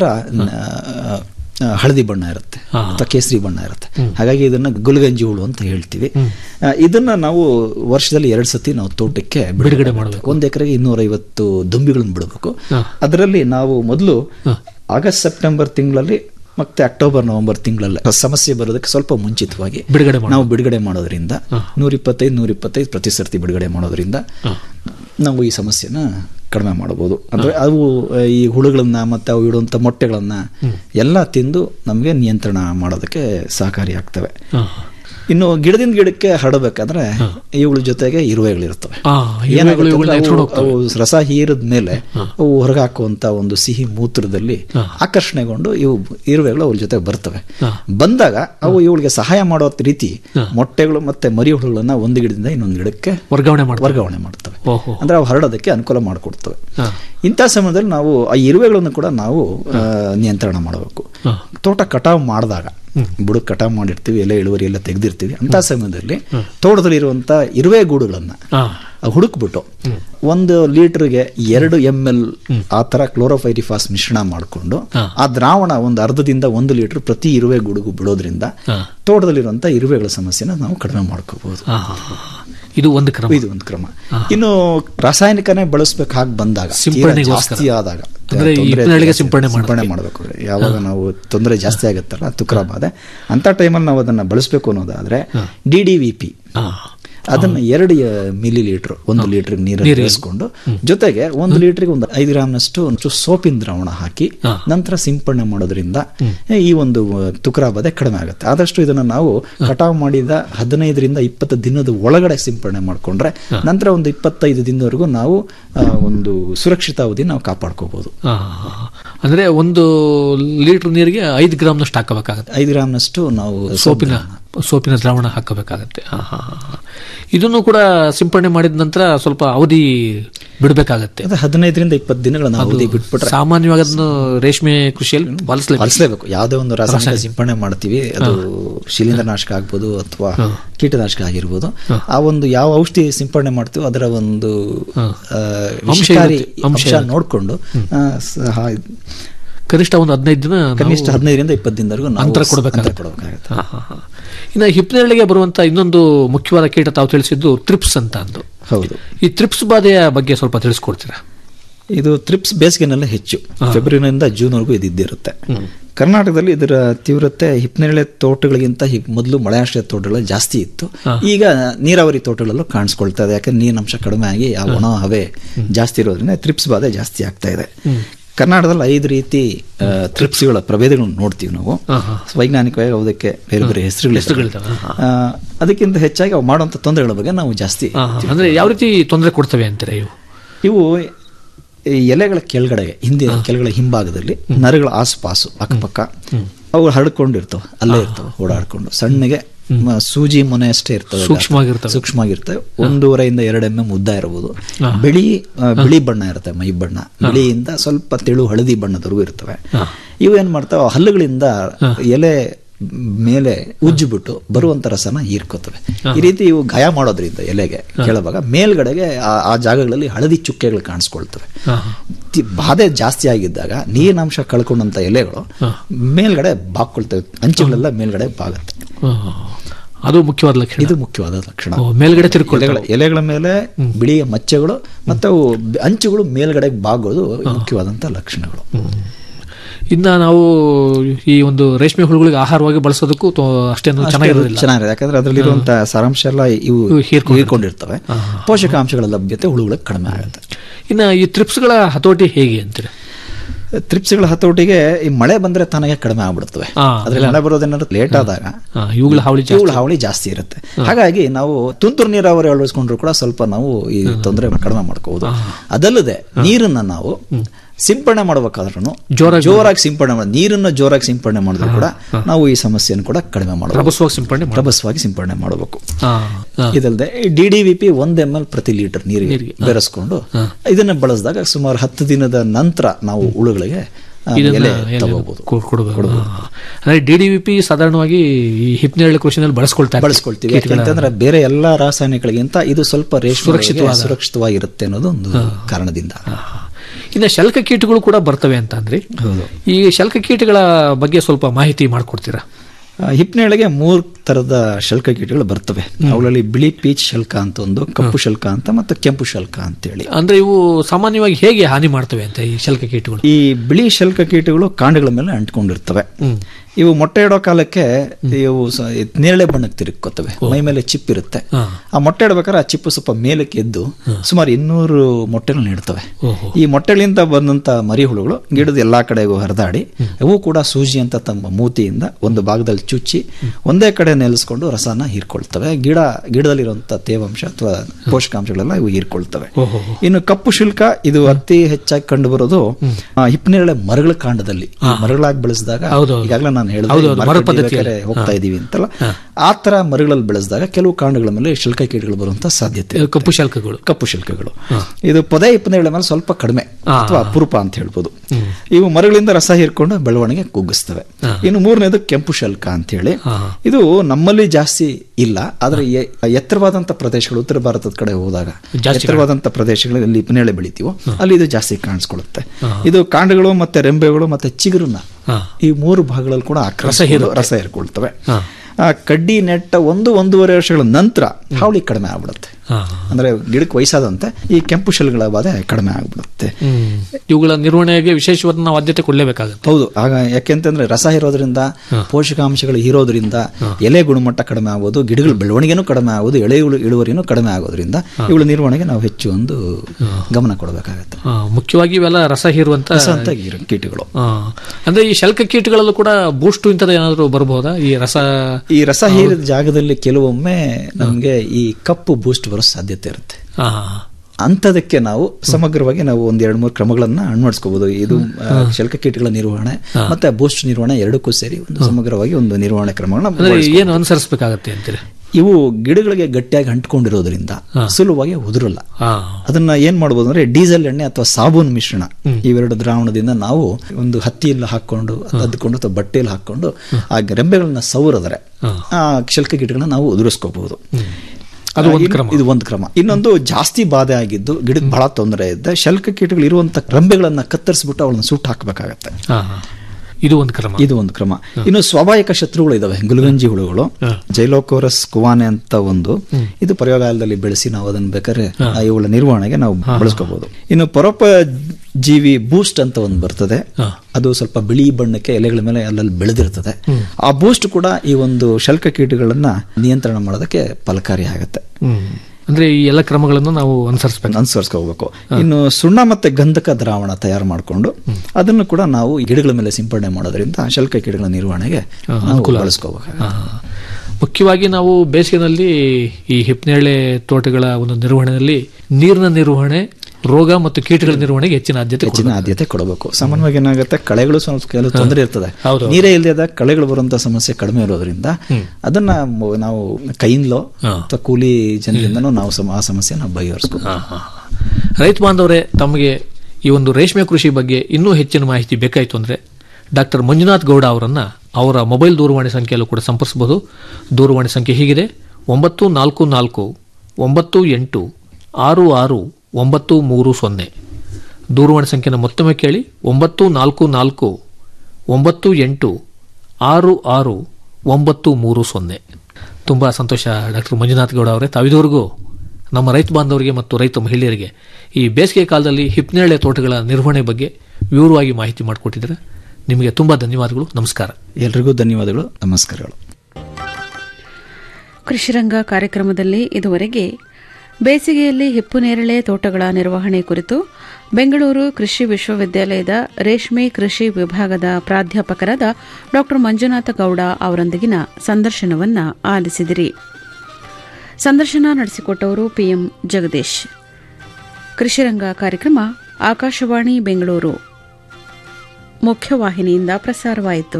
ಆ, ಆ, ಹಳದಿ ಬಣ್ಣ ಇರುತ್ತೆ ಅಥವಾ ಕೇಸರಿ ಬಣ್ಣ ಇರುತ್ತೆ ಹಾಗಾಗಿ ಇದನ್ನ ಗುಲ್ಗಂಜಿ ಹುಳು ಅಂತ ಹೇಳ್ತೀವಿ ಆ, ಇದನ್ನ ನಾವು ವರ್ಷದಲ್ಲಿ ಎರಡು ಸತಿ ನಾವು ತೋಟಕ್ಕೆ ಬಿಡುಗಡೆ ಮಾಡಬೇಕು ಒಂದು ಎಕರೆಗೆ ಇನ್ನೂರೈವತ್ತು ದುಂಬಿಗಳನ್ನ ಬಿಡಬೇಕು ಅದರಲ್ಲಿ ನಾವು ಮೊದಲು ಆಗಸ್ಟ್ ಸೆಪ್ಟೆಂಬರ್ ತಿಂಗಳಲ್ಲಿ ಮತ್ತೆ ಅಕ್ಟೋಬರ್ ನವೆಂಬರ್ ತಿಂಗಳಲ್ಲಿ ಸಮಸ್ಯೆ ಬರೋದಕ್ಕೆ ಸ್ವಲ್ಪ ಮುಂಚಿತವಾಗಿ ಬಿಡುಗಡೆ ನಾವು ಬಿಡುಗಡೆ ಮಾಡೋದ್ರಿಂದ ನೂರ ಇಪ್ಪತ್ತೈದು ನೂರ ಇಪ್ಪತ್ತೈದು ಪ್ರತಿ ಸರ್ತಿ ಬಿಡುಗಡೆ ಮಾಡೋದ್ರಿಂದ ನಾವು ಈ ಸಮಸ್ಯೆನ ಕಡಿಮೆ ಮಾಡಬಹುದು ಅಂದ್ರೆ ಅವು ಆ, ಈ ಹುಳುಗಳನ್ನ ಮತ್ತೆ ಅವು ಇಡುವಂತ ಮೊಟ್ಟೆಗಳನ್ನ ಎಲ್ಲ ತಿಂದು ನಮಗೆ ನಿಯಂತ್ರಣ ಮಾಡೋದಕ್ಕೆ ಸಹಕಾರಿ ಆಗ್ತವೆ ಇನ್ನು ಗಿಡದಿಂದ ಗಿಡಕ್ಕೆ ಹರಡಬೇಕಾದ್ರೆ ಇವುಗಳ ಜೊತೆಗೆ ಇರುವೆಗಳಿರ್ತವೆ ಆ, ಇರುವೆಗಳು ಏನಾಗುತ್ತೆ ಇವುಗಳನ್ನ ಅಂದ್ರೆ ಎತ್ಕೊಂಡು ಅವು- ಅವು ರಸ ಹೀರಿದ ಮೇಲೆ ಅವು ಹೊರಗೆ ಹಾಕುವಂತ ಒಂದು ಸಿಹಿ ಮೂತ್ರದಲ್ಲಿ ಆಕರ್ಷಣೆಗೊಂಡು ಇವು ಇರುವೆಗಳು ಅವ್ರ ಜೊತೆ ಬರ್ತವೆ ಬಂದಾಗ ಅವು ಇವುಗಳಿಗೆ ಸಹಾಯ ಮಾಡೋ ರೀತಿ ಮೊಟ್ಟೆಗಳು ಮತ್ತೆ ಮರಿ ಹುಳುಗಳನ್ನ ಒಂದು ಗಿಡದಿಂದ ಇನ್ನೊಂದು ಗಿಡಕ್ಕೆ ವರ್ಗಾವಣೆ ಮಾಡ್ತವೆ. ವರ್ಗಾವಣೆ ಮಾಡ್ತವೆ ಓಹೋ ಅಂದ್ರೆ ಅವು ಹರಡೋದಕ್ಕೆ ಅನುಕೂಲ ಮಾಡಿಕೊಡ್ತವೆ ಹಾ. ಇಂಥ ಸಮಯದಲ್ಲಿ ನಾವು ಆ ಇರುವೆಗಳನ್ನು ಕೂಡ ನಾವು ಆ, ನಿಯಂತ್ರಣ ಮಾಡಬೇಕು ತೋಟ ಕಟಾವು ಮಾಡಿದಾಗ ಬುಡಕ್ ಕಟಾವು ಮಾಡಿರ್ತೀವಿ ಎಲೆ ಇಳುವರಿ ಎಲ್ಲ ತೆಗೆದಿರ್ತೀವಿ ಅಂತ ಸಮಯದಲ್ಲಿ ತೋಟದಲ್ಲಿ ಇರುವಂತ ಇರುವೆ ಗೂಡುಗಳನ್ನ ಆ, ಹುಡುಕ್ಬಿಟ್ಟು ಒಂದು ಲೀಟರ್ಗೆ ಎರಡು ಎಂ ಎಲ್ ಆ ತರ ಕ್ಲೋರೋಫೈರಿಫಾಸ್ ಮಿಶ್ರಣ ಮಾಡಿಕೊಂಡು ಆ ದ್ರಾವಣ ಒಂದು ಅರ್ಧದಿಂದ ಒಂದು ಲೀಟರ್ ಪ್ರತಿ ಇರುವೆ ಗೂಡುಗೂ ಬಿಡೋದ್ರಿಂದ ತೋಟದಲ್ಲಿರುವಂತ ಇರುವೆಗಳ ಸಮಸ್ಯೆನ ನಾವು ಕಡಿಮೆ ಮಾಡ್ಕೋಬಹುದು ಆ, ಇದು ಒಂದು ಕ್ರಮ ಇದು ಒಂದು ಕ್ರಮ ಇನ್ನು ರಾಸಾಯನಿಕನೇ ಬಳಸಬೇಕಾಗಿ ಬಂದಾಗ ತೀರಾ ಸಿಂಪಡಣೆಗೋಸ್ಕರ. ಜಾಸ್ತಿ ಆದಾಗ ಅಂದ್ರೆ ಈ ತೊಂದ್ರೆ ಹಿಪ್ಪನೇಳಿಗೆ ಜಾಸ್ತಿ- ಸಿಂಪಡಣೆ ಸಿಂಪಡಣೆ ಮಾಡಬೇಕು ಯಾವಾಗ ನಾವು ತೊಂದರೆ ಜಾಸ್ತಿ ಆಗುತ್ತಲ್ಲ ತುಕ್ರ ಬಾಧೆ ಅಂತ ಟೈಮಲ್ಲಿ ನಾವು ಅದನ್ನ ಬಳಸಬೇಕು ಅನ್ನೋದಾದ್ರೆ ಡಿ ಡಿ ವಿ ಪಿ ಅದನ್ನ ಎರಡು ಮಿಲಿ ಲೀಟರ್ ಒಂದು ಲೀಟರ್ ನೀರಲ್ಲಿ ಬೆರೆಸ್ಕೊಂಡು ಜೊತೆಗೆ ಒಂದು ಲೀಟರ್ಗೆ ಒಂದು ಐದು ಗ್ರಾಮ್ನಷ್ಟು ಒಂಚೂರು ಸೋಪಿನ ದ್ರಾವಣ ಹಾಕಿ ನಂತರ ಸಿಂಪಡಣೆ ಮಾಡೋದ್ರಿಂದ ಈ ಒಂದು ತುಕರ ಬಾಧೆ ಕಡಿಮೆ ಆಗುತ್ತೆ ಆದಷ್ಟು ಇದನ್ನ ನಾವು ಕಟಾವು ಮಾಡಿದ ಹದಿನೈದರಿಂದ ಇಪ್ಪತ್ತು ದಿನದ ಒಳಗಡೆ ಸಿಂಪಡಣೆ ಮಾಡ್ಕೊಂಡ್ರೆ ನಂತರ ಒಂದು ಇಪ್ಪತ್ತೈದು ದಿನದವರೆಗೂ ನಾವು ಆ, ಒಂದು ಸುರಕ್ಷಿತ ಅವಧಿ ನಾವು ಕಾಪಾಡ್ಕೋಬಹುದು ಆ, ಅಂದ್ರೆ ಒಂದು ಲೀಟರ್ ನೀರಿಗೆ ಐದು ಗ್ರಾಮ್ನಷ್ಟು ಹಾಕಬೇಕಾಗತ್ತೆ ಐದು ಗ್ರಾಮ್ನಷ್ಟು ನಾವು ಸೋಪಿನ ಸೋಪಿನ ದ್ರಾವಣ ಹಾಕಬೇಕಾಗತ್ತೆ ಆ, ಹಾ, ಹಾ, ಹಾ. ಇದನ್ನು ಕೂಡ ಸಿಂಪಡಣೆ ಮಾಡಿದ ನಂತರ ಸ್ವಲ್ಪ ಅವಧಿ ಬಿಡಬೇಕಾಗತ್ತೆ ಅದು ಹದಿನೈದರಿಂದ ಇಪ್ಪತ್ತು ದಿನಗಳನ್ನ ಅವಧಿ ಬಿಟ್ಬಿಟ್ರೆ ಸಾಮಾನ್ಯವಾಗಿ ಅದನ್ನು ರೇಷ್ಮೆ ಕೃಷಿಯಲ್ಲಿ ಪಾಲಿಸಲೇಬೇಕು ಬಳಸಲೇಬೇಕು ಯಾವುದೇ ಒಂದು ರಾಸಾಯನಿಕ ಸಿಂಪಡಣೆ ಮಾಡ್ತೀವಿ ಅದು ಶಿಲೀಂಧ್ರನಾಶಕ ಆಗ್ಬೋದು ಅಥವಾ ಕೀಟನಾಶಕ ಆಗಿರ್ಬೋದು ಆ ಒಂದು ಯಾವ ಔಷಧಿ ಸಿಂಪಡಣೆ ಮಾಡ್ತೀವೋ ಅದರ ಒಂದು ಆ, ವಿಷಕಾರಿ ಇರುತ್ತೆ, ಅಂಶ ಅಂಶ ಇರುತ್ತೆ. ನೋಡಿಕೊಂಡು ಕನಿಷ್ಠ ಒಂದು ಹದಿನೈದು ದಿನ ನಾವು ಕನಿಷ್ಠ ಹದಿನೈದರಿಂದ ಇಪ್ಪತ್ತು ದಿನದವರೆಗೂ ನಾವು ಅಂತರ ಅಂತರ ಕೊಡಬೇಕಾಗುತ್ತೆ ಕೊಡಬೇಕಾಗುತ್ತೆ ಹಾ, ಹಾ, ಹಾ. ಇನ್ನು ಹಿಪ್ನೇಳಿಗೆ ಬರುವಂತ ಇನ್ನೊಂದು ಮುಖ್ಯವಾದ ಕೀಟ ತಾವು ತಿಳಿಸಿದ್ದು ತ್ರಿಪ್ಸ್ ಅಂತ ಅಂದು ಹೌದು ಈ ತ್ರಿಪ್ಸ್ ಬಾಧೆಯ ಬಗ್ಗೆ ಸ್ವಲ್ಪ ತಿಳಿಸ್ಕೊಡ್ತೀರಾ ಇದು ತ್ರಿಪ್ಸ್ ಬೇಸಿಗೆನಲ್ಲೇ ಹೆಚ್ಚು ಫೆಬ್ರವರಿಯಿಂದ ಜೂನ್ವರೆಗೂ ಇದು ಇದ್ದಿರುತ್ತೆ ಕರ್ನಾಟಕದಲ್ಲಿ ಇದರ ತೀವ್ರತೆ ಹಿಪ್ನೇರಳೆ ತೋಟಗಳಿಗಿಂತ ಹಿ- ಮೊದಲು ಮಳೆಯಾಶ್ರಯ ತೋಟಗಳಲ್ಲಿ ಜಾಸ್ತಿ ಇತ್ತು ಈಗ ನೀರಾವರಿ ತೋಟಗಳಲ್ಲೂ ಕಾಣಿಸ್ಕೊಳ್ತಾ ಇದೆ ಯಾಕಂದ್ರೆ ನೀರಿನಂಶ ಕಡಿಮೆ ಆಗಿ ಆ ಒಣ ಹವೆ ಜಾಸ್ತಿ ಇರೋದ್ರಿಂದ ತ್ರಿಪ್ಸ್ ಬಾಧೆ ಜಾಸ್ತಿ ಆಗ್ತಾ ಇದೆ ಕರ್ನಾಟಕದಲ್ಲಿ ಐದು ರೀತಿ ಆ, ತ್ರಿಪ್ಸ್ಗಳ ಪ್ರಭೇದಗಳನ್ನು ನೋಡ್ತೀವಿ ನಾವು ವೈಜ್ಞಾನಿಕವಾಗಿ ಅದಕ್ಕೆ ಬೇರೆ ಬೇರೆ ಹೆಸರುಗಳಿದ್ದಾವೆ ಆ, ಅದಕ್ಕಿಂತ ಹೆಚ್ಚಾಗಿ ಅವು ಮಾಡುವಂಥ ತೊಂದರೆಗಳ ಬಗ್ಗೆ ನಾವು ಜಾಸ್ತಿ ಆ, ಅಂದ್ರೆ ಯಾವ ರೀತಿ ತೊಂದರೆ ಕೊಡ್ತವೆ ಅಂತೀರಾ ಇವು ಇವು ಈ ಎಲೆಗಳ ಕೆಳಗಡೆ ಹಿಂದೆ ಕೆಳಗಡೆ ಹಿಂಭಾಗದಲ್ಲಿ ನರಗಳ ಆಸುಪಾಸು ಅಕ್ಕಪಕ್ಕ ಅವು ಹರಡ್ಕೊಂಡಿರ್ತವೆ ಅಲ್ಲೇ ಇರ್ತವೆ ಓಡಾಡ್ಕೊಂಡು ಸಣ್ಣಗೆ ಮ- ಸೂಜಿ ಮೊನೆ ಅಷ್ಟೇ ಇರ್ತವೆ ಸೂಕ್ಷ್ಮವಾಗಿರ್ತವೆ. ಸೂಕ್ಷ್ಮವಾಗಿರ್ತವೆ ಒಂದೂವರೆಯಿಂದ ಎರಡು ಎಂ ಎಂ ಉದ್ದ ಇರಬಹುದು ಬಿಳಿ ಆ, ಬಿಳಿ ಬಣ್ಣ ಇರುತ್ತೆ ಮೈ ಬಣ್ಣ ಬಿಳಿಯಿಂದ ಸ್ವಲ್ಪ ತೆಳು ಹಳದಿ ಬಣ್ಣದವರೆಗೂ ಇರ್ತವೆ ಇವು ಏನ್ ಮಾಡ್ತಾವೆ ಹಲ್ಲುಗಳಿಂದ ಎಲೆ ಮೇಲೆ ಉಜ್ಜಿಬಿಟ್ಟು ಬರುವಂತ ರಸನ ಹೀರ್ಕೋತವೆ ಈ ರೀತಿ ಇವು ಗಾಯ ಮಾಡೋದ್ರಿಂದ ಎಲೆಗೆ ಕೆಳಭಾಗ ಮೇಲ್ಗಡೆಗೆ ಆ- ಆ ಜಾಗಗಳಲ್ಲಿ ಹಳದಿ ಚುಕ್ಕೆಗಳು ಕಾಣಿಸ್ಕೊಳ್ತವೆ ತಿ- ಬಾಧೆ ಜಾಸ್ತಿ ಆಗಿದ್ದಾಗ ನೀರಿನಾಂಶ ಕಳ್ಕೊಂಡಂತ ಎಲೆಗಳು ಮೇಲ್ಗಡೆ ಬಾಕೊಳ್ತವೆ ಅಂಚುಗಳೆಲ್ಲ ಮೇಲ್ಗಡೆ ಬಾಗುತ್ತೆ ಆ, ಅದು ಮುಖ್ಯವಾದ ಲಕ್ಷಣ ಇದು ಮುಖ್ಯವಾದ ಲಕ್ಷಣ ಓ, ಮೇಲ್ಗಡೆ ತಿರ್ಕೊಳ್ತವೆ. ಎಲೆಗಳ ಎಲೆಗಳ ಮೇಲೆ ಬಿಳಿಯ ಮಚ್ಚೆಗಳು ಮತ್ತು ಅವು ಬ- ಅಂಚುಗಳು ಮೇಲ್ಗಡೆ ಬಾಗೋದು ಮುಖ್ಯವಾದಂತ ಲಕ್ಷಣಗಳು ಇನ್ನ ನಾವು ಈ ಒಂದು ರೇಷ್ಮೆ ಹುಳುಗಳಿಗೆ ಆಹಾರವಾಗಿ ಬಳಸೋದಕ್ಕೂ ತೋ- ಅಷ್ಟೇನು ಚೆನ್ನಾಗಿರೋದಿಲ್ಲ ಚೆನ್ನಾಗಿದೆ ಯಾಕಂದ್ರೆ ಅದರಲ್ಲಿರುವಂತಹ ಸಾರಾಂಶ ಎಲ್ಲ ಇವು ಇವು ಹೀರ್ಕೊಂಡಿರ್ತವೆ. ಹೀರ್ಕೊಂಡಿರ್ತವೆ ಪೋಷಕಾಂಶಗಳ ಲಭ್ಯತೆ ಹುಳುಗಳಿಗೆ ಕಡಿಮೆ ಆಗುತ್ತೆ ಇನ್ನ ಈ ತ್ರಿಪ್ಸ್ಗಳ ಹತೋಟಿ ಹೇಗೆ ಅಂತೀರಾ ತ್ರಿಪ್ಸ್ಗಳ ಹತೋಟಿಗೆ ಈ ಮಳೆ ಬಂದ್ರೆ ತಾನಾಗೆ ಕಡಿಮೆ ಆಗ್ಬಿಡುತ್ತವೆ ಆ, ಅದ್ರಲ್ಲಿ ಮಳೆ ಬರೋದೇನಾದ್ರು ಲೇಟ್ ಆದಾಗ ಆ, ಇವುಗಳ ಹಾವಳಿ ಜಾಸ್ತಿ. ಇವುಗಳ ಹಾವಳಿ ಜಾಸ್ತಿ ಇರುತ್ತೆ ಹಾಗಾಗಿ ನಾವು ತುಂತುರು ನೀರಾವರಿ ಅಳವಡಿಸ್ಕೊಂಡ್ರು ಕೂಡ ಸ್ವಲ್ಪ ನಾವು ಈ ತೊಂದರೆ ಕಡಿಮೆ ಮಾಡ್ಕೋಬಹುದು ಅದಲ್ಲದೆ ನೀರನ್ನ ನಾವು ಸಿಂಪಡಣೆ ಮಾಡ್ಬೇಕಾದ್ರೂ ಜೋರಾಗಿ ಜೋರಾಗಿ ಸಿಂಪಡಣೆ ಮಾಡಿ ನೀರನ್ನ ಜೋರಾಗಿ ಸಿಂಪಡಣೆ ಮಾಡಿದ್ರು ಕೂಡ ನಾವು ಈ ಸಮಸ್ಯೆಯನ್ನು ಕೂಡ ಕಡಿಮೆ ಮಾಡಬಹುದು ರಭಸವಾಗಿ ಸಿಂಪಡಣೆ ಮಾಡ್ಬೇಕು. ರಭಸವಾಗಿ ಸಿಂಪಡಣೆ ಮಾಡಬೇಕು ಆ, ಆ. ಇದಲ್ಲದೆ ಡಿ ಡಿ ವಿ ಪಿ ಒಂದ್ ಎಂ ಎಲ್ ಪ್ರತಿ ಲೀಟರ್ ನೀರಿಗೆ ಬೆರೆಸ್ಕೊಂಡು ಇದನ್ನ ಬಳಸಿದಾಗ ಸುಮಾರು ಹತ್ತು ದಿನದ ನಂತರ ನಾವು ಹುಳುಗಳಿಗೆ ಆ, ಇದನ್ನ ಎಲೆ ಎಲೆನ ತಗೋಬಹುದು ಕೊ- ಕೊಡ್ಬೇಕು. ಹಾ. ಅಂದ್ರೆ ಡಿ ಡಿ ಪಿ ಸಾಧಾರಣವಾಗಿ ಈ ಹಿಪ್ನೇರಳೆ ಕೃಷಿನಲ್ಲಿ ಬಳಸ್ಕೊಳ್ತಾ ಇರ್ತೀವಿ. ಬಳಸ್ಕೊಳ್ತೀವಿ ಕೀಟಗಳ- ಯಾಕೆಂತಂದ್ರೆ ಬೇರೆ ಎಲ್ಲಾ ರಾಸಾಯನಿಕಗಳಿಗಿಂತ ಇದು ಸ್ವಲ್ಪ ರೇಷ್ಮೆ ಸುರಕ್ಷಿತವಾದ- ಸುರಕ್ಷಿತವಾಗಿರುತ್ತೆ ಅನ್ನೋದು ಒಂದು ಕಾರಣದಿಂದ ಇನ್ನು ಶಲ್ಕ ಕೀಟಗಳು ಕೂಡ ಬರ್ತವೆ ಅಂತ ಅಂದ್ರೆ ಹೌದು ಈ ಶಲ್ಕ ಕೀಟಗಳ ಬಗ್ಗೆ ಸ್ವಲ್ಪ ಮಾಹಿತಿ ಮಾಡ್ಕೊಡ್ತೀರಾ ಆ, ಹಿಪ್ನೇಳೆಗೆ ಮೂರ್ ತರದ ಶಲ್ಕ ಕೀಟಗಳು ಬರ್ತವೆ ಅವುಗಳಲ್ಲಿ ಬಿಳಿ ಪೀಚ್ ಶಲ್ಕ ಅಂತ ಒಂದು ಕಪ್ಪು ಶಲ್ಕ ಅಂತ ಮತ್ತು ಕೆಂಪು ಶಲ್ಕ ಅಂತೇಳಿ ಅಂದ್ರೆ ಇವು ಸಾಮಾನ್ಯವಾಗಿ ಹೇಗೆ ಹಾನಿ ಮಾಡ್ತವೆ ಅಂತ ಈ ಶಲ್ಕ ಕೀಟಗಳು ಈ ಬಿಳಿ ಶಲ್ಕ ಕೀಟಗಳು ಕಾಂಡಗಳ ಮೇಲೆ ಅಂಟ್ಕೊಂಡಿರ್ತವೆ ಹ್ಮ್. ಇವು ಮೊಟ್ಟೆ ಇಡೋ ಕಾಲಕ್ಕೆ ಇವು ಸ- ನೇರಳೆ ಬಣ್ಣಕ್ಕೆ ತಿರುಗ್ಕೋತವೆ ಮೈ ಮೇಲೆ ಚಿಪ್ ಇರುತ್ತೆ ಹಾ. ಆ ಮೊಟ್ಟೆ ಇಡ್ಬೇಕಾದ್ರೆ ಆ ಚಿಪ್ಪು ಸ್ವಲ್ಪ ಮೇಲಕ್ಕೆ ಎದ್ದು ಸುಮಾರು ಇನ್ನೂರು ಮೊಟ್ಟೆಗಳನ್ನ ಇಡ್ತವೆ ಓಹೋ. ಈ ಮೊಟ್ಟೆಗಳಿಂದ ಬಂದಂತ ಮರಿ ಹುಳುಗಳು ಗಿಡದ ಎಲ್ಲಾ ಕಡೆಗೂ ಹರಿದಾಡಿ ಅವು ಕೂಡ ಸೂಜಿ ಅಂತ ತಮ್ಮ ಮೂತಿಯಿಂದ ಒಂದು ಭಾಗದಲ್ಲಿ ಚುಚ್ಚಿ ಒಂದೇ ಕಡೆ ನೆಲೆಸ್ಕೊಂಡು ರಸನ ಹೀರ್ಕೊಳ್ತವೆ ಗಿಡ ಗಿಡದಲ್ಲಿರುವಂತ ತೇವಾಂಶ ಅಥವಾ ಪೋಷಕಾಂಶಗಳೆಲ್ಲ ಇವು ಹೀರ್ಕೊಳ್ತವೆ ಓಹೋ. ಇನ್ನು ಕಪ್ಪು ಶುಲ್ಕ ಇದು ಅತಿ ಹೆಚ್ಚಾಗಿ ಕಂಡು ಬರೋದು ಹಿಪ್ನೇರಳೆ ಮರಗಳ ಕಾಂಡದಲ್ಲಿ ಈ ಮರಗಳಾಗಿ ಬೆಳೆಸಿದಾಗ ಹೌದೌದು. ಈಗಾಗಲೇ ನಾನು ಹೇಳಿದೆ ಹೌದು, ಈ ಹೌದು, ಮರ ಮರ ಕಡ್ಡಿ ಪದ್ಧತಿಯಲ್ಲಿ. ಬೇಕಾದ್ರೆ ಹೋಗ್ತಾ ಹಾ. ಇದೀವಿ ಅಂತಲ್ಲ ಆ ತರ ಮರಗಳಲ್ಲಿ ಬೆಳೆಸಿದಾಗ ಕೆಲವು ಕಾಂಡಗಳ ಮೇಲೆ ಶುಲ್ಕ ಕೀಟಗಳು ಬರುವಂತ ಸಾಧ್ಯತೆ ಇದು ಕಪ್ಪು ಶಲ್ಕಗಳು ಕಪ್ಪು ಶುಲ್ಕಗಳು ಇದು ಪೊದೆ ಹಿಪ್ಪನೇರಳೆ ಮೇಲೆ ಸ್ವಲ್ಪ ಕಡಿಮೆ ಹಾ. ಅಥವಾ ಅಪರೂಪ ಅಂತ ಹೇಳ್ಬೋದು ಇವು ಮರಗಳಿಂದ ರಸ ಹೀರ್ಕೊಂಡು ಬೆಳವಣಿಗೆ ಕುಗ್ಗಿಸ್ತವೆ ಇನ್ನು ಮೂರನೇದು ಕೆಂಪು ಶಲ್ಕ ಅಂತ ಹೇಳಿ ಇದು ನಮ್ಮಲ್ಲಿ ಜಾಸ್ತಿ ಇಲ್ಲ ಆದ್ರೆ ಎ- ಎತ್ತರವಾದಂತ ಪ್ರದೇಶಗಳು ಉತ್ತರ ಭಾರತದ ಕಡೆ ಹೋದಾಗ ಜಾಸ್ತಿ ಎತ್ತರವಾದಂತ ಪ್ರದೇಶಗಳಲ್ಲಿ ಹಿಪ್ಪನೇರಳೆ ಬೆಳಿತೀವೋ ಅಲ್ಲಿ ಇದು ಜಾಸ್ತಿ ಕಾಣಿಸ್ಕೊಳ್ಳುತ್ತೆ ಇದು ಕಾಂಡಗಳು ಮತ್ತೆ ರೆಂಬೆಗಳು ಮತ್ತೆ ಚಿಗುರನ್ನ ಹಾ. ಈ ಮೂರು ಭಾಗಗಳಲ್ಲಿ ಕೂಡ ಆಕ್ರಮಿಸ್ಕೊಂಡು ರಸ ಹೀರ್ಕೊಳ್ತವೆ ಹಾ. ಆ ಕಡ್ಡಿ ನೆಟ್ಟ ಒಂದು ಒಂದೂವರೆ ವರ್ಷಗಳ ನಂತರ ಹಾವಳಿ ಕಡಿಮೆ ಆಗ್ಬಿಡುತ್ತೆ ಹಾ. ಅಂದ್ರೆ ಗಿಡಕ್ಕೆ ವಯಸ್ಸಾದಂತೆ ಈ ಕೆಂಪು ಶೆಲ್ಗಳ ಬಾಧೆ ಕಡಿಮೆ ಆಗ್ಬಿಡುತ್ತೆ ಹ್ಮ್. ಇವುಗಳ ನಿರ್ವಹಣೆಗೆ ವಿಶೇಷವಾದ ನಾವು ಆದ್ಯತೆ ಕೊಡಲೇಬೇಕಾಗುತ್ತೆ ಹೌದು ಆಗ ಯಾಕೆಂತಂದ್ರೆ ರಸ ಹೀರೋದ್ರಿಂದ ಪೋಷಕಾಂಶಗಳು ಹೀರೋದ್ರಿಂದ ಎಲೆ ಗುಣಮಟ್ಟ ಕಡಿಮೆ ಆಗೋದು ಗಿಡಗಳ ಬೆಳವಣಿಗೆನೂ ಕಡಿಮೆ ಆಗೋದು ಎಳೆ ಇಳು- ಇಳುವರಿನೂ ಕಡಿಮೆ ಆಗೋದ್ರಿಂದ ಇವುಗಳ ನಿರ್ವಹಣೆಗೆ ನಾವು ಹೆಚ್ಚು ಒಂದು ಗಮನ ಕೊಡಬೇಕಾಗತ್ತೆ ಆ, ಮುಖ್ಯವಾಗಿ ಇವೆಲ್ಲ ರಸ ಹೀರುವಂತ ರಸ ಅಂತ ಇರೋ ಕೀಟಗಳು ಆ, ಅಂದ್ರೆ ಈ ಶಲ್ಕ ಕೀಟಗಳಲ್ಲೂ ಕೂಡ ಬೂಸ್ಟ್ ಇಂಥದ್ದು ಏನಾದ್ರು ಬರಬಹುದಾ ಈ ರಸ ಈ ರಸ ಹೀರಿದ ಜಾಗದಲ್ಲಿ ಕೆಲವೊಮ್ಮೆ ನಮಗೆ ಈ ಕಪ್ಪು ಬೂಸ್ಟ್ ಬರೋ ಸಾಧ್ಯತೆ ಇರುತ್ತೆ ಆ, ಅಂಥದಕ್ಕೆ ನಾವು ಸಮಗ್ರವಾಗಿ ನಾವು ಒಂದ್ ಎರಡು ಮೂರು ಕ್ರಮಗಳನ್ನ ಅಳವಡಿಸ್ಕೋಬಹುದು ಇದು ಆ, ಶಲ್ಕ ಕೀಟಗಳ ನಿರ್ವಹಣೆ ಮತ್ತೆ ಬೂಸ್ಟ್ ನಿರ್ವಹಣೆ ಎರಡಕ್ಕೂ ಸೇರಿ ಒಂದು ಸಮಗ್ರವಾಗಿ ಒಂದು ನಿರ್ವಹಣೆ ಕ್ರಮಗಳನ್ನ ಅಂದ್ರೆ ಅಳವಡಿಸ್ಕೊ- ಏನು ಅನುಸರಿಸಬೇಕಾಗತ್ತೆ ಅಂತೀರಿ ಇವು ಗಿಡಗಳಿಗೆ ಗಟ್ಟಿಯಾಗಿ ಅಂಟ್ಕೊಂಡಿರೋದ್ರಿಂದ ಸುಲಭವಾಗಿ ಉದುರಲ್ಲ ಆ, ಅದನ್ನ ಏನ್ ಮಾಡಬಹುದು ಅಂದ್ರೆ ಡೀಸೆಲ್ ಎಣ್ಣೆ ಅಥವಾ ಸಾಬೂನು ಮಿಶ್ರಣ ಇವೆರಡು ದ್ರಾವಣದಿಂದ ನಾವು ಒಂದು ಹತ್ತಿಯಲ್ಲಿ ಹಾಕೊಂಡು ಅದ್ಕೊಂಡು ಅಥವಾ ಬಟ್ಟೆಯಲ್ಲಿ ಹಾಕೊಂಡು ಆ ರೆಂಬೆಗಳನ್ನ ಸವರಿದ್ರೆ ಆ ಶಲ್ಕ ಕೀಟಗಳನ್ನ ನಾವು ಉದುರಿಸ್ಕೋಬಹುದು ಅದು ಒಂದು ಇನ್ನು- ಕ್ರಮ. ಇದು ಒಂದು ಕ್ರಮ ಇನ್ನೊಂದು ಜಾಸ್ತಿ ಬಾಧೆ ಆಗಿದ್ದು ಗಿಡಕ್ಕೆ ಬಹಳ ತೊಂದರೆ ಇದ್ದ ಶಲ್ಕ ಕೀಟಗಳು ಇರುವಂತ ರೆಂಬೆಗಳನ್ನ ಕತ್ತರಿಸ್ಬಿಟ್ಟು ಅವಳನ್ನ ಸುಟ್ಟು ಹಾಕಬೇಕಾಗತ್ತೆ ಆ, ಆ. ಇದು ಒಂದು ಕ್ರಮ ಇದು ಒಂದು ಕ್ರಮ ಇನ್ನು ಸ್ವಾಭಾವಿಕ ಶತ್ರುಗಳು ಇದಾವೆ ಗುಲ್ಗಂಜಿ ಹುಳುಗಳು ಜೈಲೋಕೋರಸ್ ಕುವಾನೆ ಅಂತ ಒಂದು ಇದು ಪ್ರಯೋಗಾಲಯದಲ್ಲಿ ಬೆಳೆಸಿ ನಾವು ಅದನ್ನ ಬೇಕಾದ್ರೆ ಆ ಇವುಗಳ ನಿರ್ವಹಣೆಗೆ ನಾವು ಬಳಸ್ಕೋಬಹುದು ಇನ್ನು ಪರೋಪ ಜೀವಿ ಬೂಸ್ಟ್ ಅಂತ ಒಂದು ಬರ್ತದೆ ಅದು ಸ್ವಲ್ಪ ಬಿಳಿ ಬಣ್ಣಕ್ಕೆ ಎಲೆಗಳ ಮೇಲೆ ಅಲ್ಲಲ್ಲಿ ಬೆಳೆದಿರ್ತದೆ ಆ ಬೂಸ್ಟ್ ಕೂಡ ಈ ಒಂದು ಶಲ್ಕ ಕೀಟಗಳನ್ನ ನಿಯಂತ್ರಣ ಮಾಡೋದಕ್ಕೆ ಫಲಕಾರಿ ಆಗುತ್ತೆ ಹ್ಮ್. ಅಂದ್ರೆ ಈ ಎಲ್ಲ ಕ್ರಮಗಳನ್ನು ನಾವು ಅನುಸರಿಸಬೇಕು ಅನುಸರಿಸ್ಕೋಬೇಕು ಇನ್ನು ಸುಣ್ಣ ಮತ್ತೆ ಗಂಧಕ ದ್ರಾವಣ ತಯಾರು ಮಾಡಿಕೊಂಡು ಅದನ್ನು ಕೂಡ ನಾವು ಈ ಗಿಡಗಳ ಮೇಲೆ ಸಿಂಪಡಣೆ ಮಾಡೋದ್ರಿಂದ ಶಲ್ಕ ಕೀಟಗಳ ನಿರ್ವಹಣೆಗೆ ನಾವು ಬಳಸ್ಕೋಬೇಕು ಮುಖ್ಯವಾಗಿ ನಾವು ಬೇಸಿಗೆನಲ್ಲಿ ಈ ಹಿಪ್ನೇಳೆ ತೋಟಗಳ ಒಂದು ನಿರ್ವಹಣೆಯಲ್ಲಿ ನೀರಿನ ನಿರ್ವಹಣೆ ರೋಗ ಮತ್ತು ಕೀಟಗಳ ನಿರ್ವಹಣೆಗೆ ಹೆಚ್ಚಿನ ಆದ್ಯತೆ ಹೆಚ್ಚಿನ ಆದ್ಯತೆ ಕೊಡಬೇಕು ಸಾಮಾನ್ಯವಾಗಿ ಏನಾಗುತ್ತೆ ಕಳೆಗಳು ಸ್ವಲ್ಪ ಕೆಲವು ತೊಂದರೆ ಇರ್ತದೆ ಹೌದು. ನೀರೇ ಇಲ್ಲದ ಕಳೆಗಳು ಬರುವಂತ ಸಮಸ್ಯೆ ಕಡಿಮೆ ಇರೋದ್ರಿಂದ ಅದನ್ನ ಮ- ನಾವು ಕೈಯಿಂದಲೋ ಅಥವಾ ಕೂಲಿ ಜನರಿಂದನೂ ನಾವು ಸಮ- ಆ ಸಮಸ್ಯೆ ನಾವು ಬಗೆಹರಿಸ್ಕೋ ರೈತ ಬಾಂಧವರೇ ತಮಗೆ ಈ ಒಂದು ರೇಷ್ಮೆ ಕೃಷಿ ಬಗ್ಗೆ ಇನ್ನೂ ಹೆಚ್ಚಿನ ಮಾಹಿತಿ ಬೇಕಾಯಿತು ಅಂದ್ರೆ ಡಾಕ್ಟರ್ ಮಂಜುನಾಥ್ ಗೌಡ ಅವರನ್ನ ಅವರ ಮೊಬೈಲ್ ದೂರವಾಣಿ ಸಂಖ್ಯೆಯಲ್ಲೂ ಕೂಡ ಸಂಪರ್ಸಬಹುದು ದೂರವಾಣಿ ಸಂಖ್ಯೆ ಹೀಗಿದೆ ಒಂಬತ್ತು ನಾಲ್ಕು ನಾಲ್ಕು ಒಂಬತ್ತು ಎಂಟು ಆರು ಆರು ಒಂಬತ್ತು ಮೂರು ಸೊನ್ನೆ ದೂರವಾಣಿ ಸಂಖ್ಯೆನ ಮತ್ತೊಮ್ಮೆ ಕೇಳಿ ಒಂಬತ್ತು ನಾಲ್ಕು ನಾಲ್ಕು ಒಂಬತ್ತು ಎಂಟು ಆರು ಆರು ಒಂಬತ್ತು ಮೂರು ಸೊನ್ನೆ ತುಂಬ ಸಂತೋಷ ಡಾಕ್ಟರ್ ಮಂಜುನಾಥ್ ಗೌಡ ಅವರೇ ತಾವಿದವರೆಗೂ ನಮ್ಮ ರೈತ ಬಾಂಧವರಿಗೆ ಮತ್ತು ರೈತ ಮಹಿಳೆಯರಿಗೆ ಈ ಬೇಸಿಗೆ ಕಾಲದಲ್ಲಿ ಹಿಪ್ನೇಳೆ ತೋಟಗಳ ನಿರ್ವಹಣೆ ಬಗ್ಗೆ ವಿವರವಾಗಿ ಮಾಹಿತಿ ಮಾಡಿಕೊಟ್ಟಿದ್ದಾರೆ ನಿಮಗೆ ತುಂಬ ಧನ್ಯವಾದಗಳು ನಮಸ್ಕಾರ ಎಲ್ರಿಗೂ ಧನ್ಯವಾದಗಳು ನಮಸ್ಕಾರಗಳು ಕೃಷಿರಂಗ ಕಾರ್ಯಕ್ರಮದಲ್ಲಿ ಇದುವರೆಗೆ ಬೇಸಿಗೆಯಲ್ಲಿ ಹಿಪ್ಪು ನೇರಳೆ ತೋಟಗಳ ನಿರ್ವಹಣೆ ಕುರಿತು ಬೆಂಗಳೂರು ಕೃಷಿ ವಿಶ್ವವಿದ್ಯಾಲಯದ ರೇಷ್ಮೆ ಕೃಷಿ ವಿಭಾಗದ ಪ್ರಾಧ್ಯಾಪಕರಾದ ಡಾ ಮಂಜುನಾಥ ಗೌಡ ಅವರೊಂದಿಗಿನ ಸಂದರ್ಶನವನ್ನ ಆಲಿಸಿದಿರಿ ಸಂದರ್ಶನ ನಡೆಸಿಕೊಟ್ಟವರು ಪಿಎಂ ಜಗದೀಶ್ ಕೃಷಿರಂಗ ಕಾರ್ಯಕ್ರಮ ಆಕಾಶವಾಣಿ ಬೆಂಗಳೂರು ಮುಖ್ಯವಾಹಿನಿಯಿಂದ ಪ್ರಸಾರವಾಯಿತು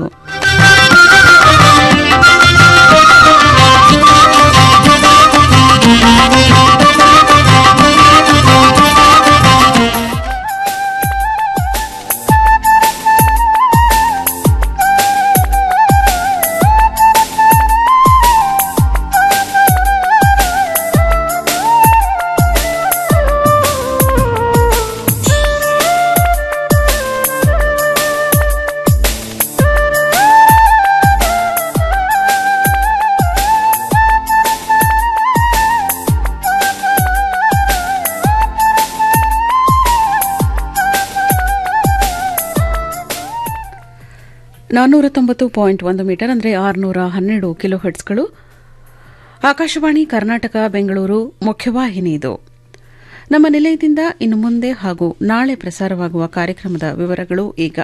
ನಾನ್ನೂರ ತೊಂಬತ್ತು ಪಾಯಿಂಟ್ ಒಂದು ಮೀಟರ್ ಅಂದರೆ ಆರುನೂರ ಹನ್ನೆರಡು ಕಿಲೋ ಹರ್ಟ್ಸ್ಗಳು ಆಕಾಶವಾಣಿ ಕರ್ನಾಟಕ ಬೆಂಗಳೂರು ಮುಖ್ಯವಾಹಿನಿ ಇದು ನಮ್ಮ ನಿಲಯದಿಂದ ಇನ್ನು ಮುಂದೆ ಹಾಗೂ ನಾಳೆ ಪ್ರಸಾರವಾಗುವ ಕಾರ್ಯಕ್ರಮದ ವಿವರಗಳು ಈಗ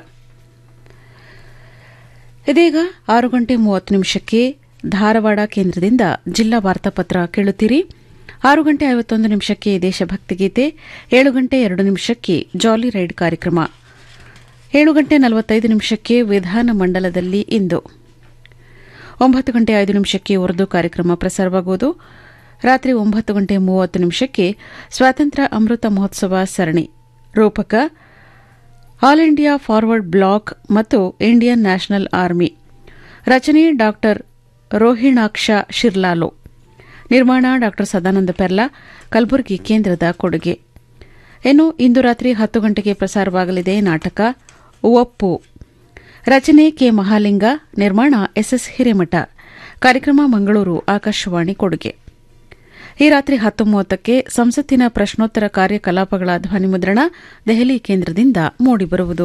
ಇದೀಗ ಆರು ಗಂಟೆ ಮೂವತ್ತು ನಿಮಿಷಕ್ಕೆ ಧಾರವಾಡ ಕೇಂದ್ರದಿಂದ ಜಿಲ್ಲಾ ವಾರ್ತಾಪತ್ರ ಕೇಳುತ್ತೀರಿ ಆರು ಗಂಟೆ ಐವತ್ತೊಂದು ನಿಮಿಷಕ್ಕೆ ದೇಶಭಕ್ತಿ ಗೀತೆ ಏಳು ಗಂಟೆ ಎರಡು ನಿಮಿಷಕ್ಕೆ ಜಾಲಿ ರೈಡ್ ಕಾರ್ಯಕ್ರಮ ಏಳು ಗಂಟೆ ನಲವತ್ತೈದು ನಿಮಿಷಕ್ಕೆ ವಿಧಾನ ಮಂಡಲದಲ್ಲಿ ಇಂದು ಒಂಬತ್ತು ಗಂಟೆ ಐದು ನಿಮಿಷಕ್ಕೆ ಉರ್ದು ಕಾರ್ಯಕ್ರಮ ಪ್ರಸಾರವಾಗುವುದು ರಾತ್ರಿ ಒಂಬತ್ತು ಗಂಟೆ ಮೂವತ್ತು ನಿಮಿಷಕ್ಕೆ ಸ್ವಾತಂತ್ರ್ಯ ಅಮೃತ ಮಹೋತ್ಸವ ಸರಣಿ ರೂಪಕ ಆಲ್ ಇಂಡಿಯಾ ಫಾರ್ವರ್ಡ್ ಬ್ಲಾಕ್ ಮತ್ತು ಇಂಡಿಯನ್ ನ್ಯಾಷನಲ್ ಆರ್ಮಿ ರಚನೆ ಡಾ ರೋಹಿಣಾಕ್ಷ ಶಿರ್ಲಾಲು ನಿರ್ಮಾಣ ಡಾ ಸದಾನಂದ ಪೆರ್ಲಾ ಕಲಬುರಗಿ ಕೇಂದ್ರದ ಕೊಡುಗೆ ಇನ್ನು ಇಂದು ರಾತ್ರಿ ಹತ್ತು ಗಂಟೆಗೆ ಪ್ರಸಾರವಾಗಲಿದೆ ನಾಟಕ ಒಪ್ಪು ರಚನೆ ಕೆ ಮಹಾಲಿಂಗ ನಿರ್ಮಾಣ ಎಸ್ಎಸ್ ಹಿರೇಮಠ ಕಾರ್ಯಕ್ರಮ ಮಂಗಳೂರು ಆಕಾಶವಾಣಿ ಕೊಡುಗೆ ಈ ರಾತ್ರಿ ಹತ್ತು ಮೂವತ್ತಕ್ಕೆ ಸಂಸತ್ತಿನ ಪ್ರಶ್ನೋತ್ತರ ಕಾರ್ಯಕಲಾಪಗಳ ಧ್ವನಿಮುದ್ರಣ ದೆಹಲಿ ಕೇಂದ್ರದಿಂದ ಮೂಡಿಬರುವುದು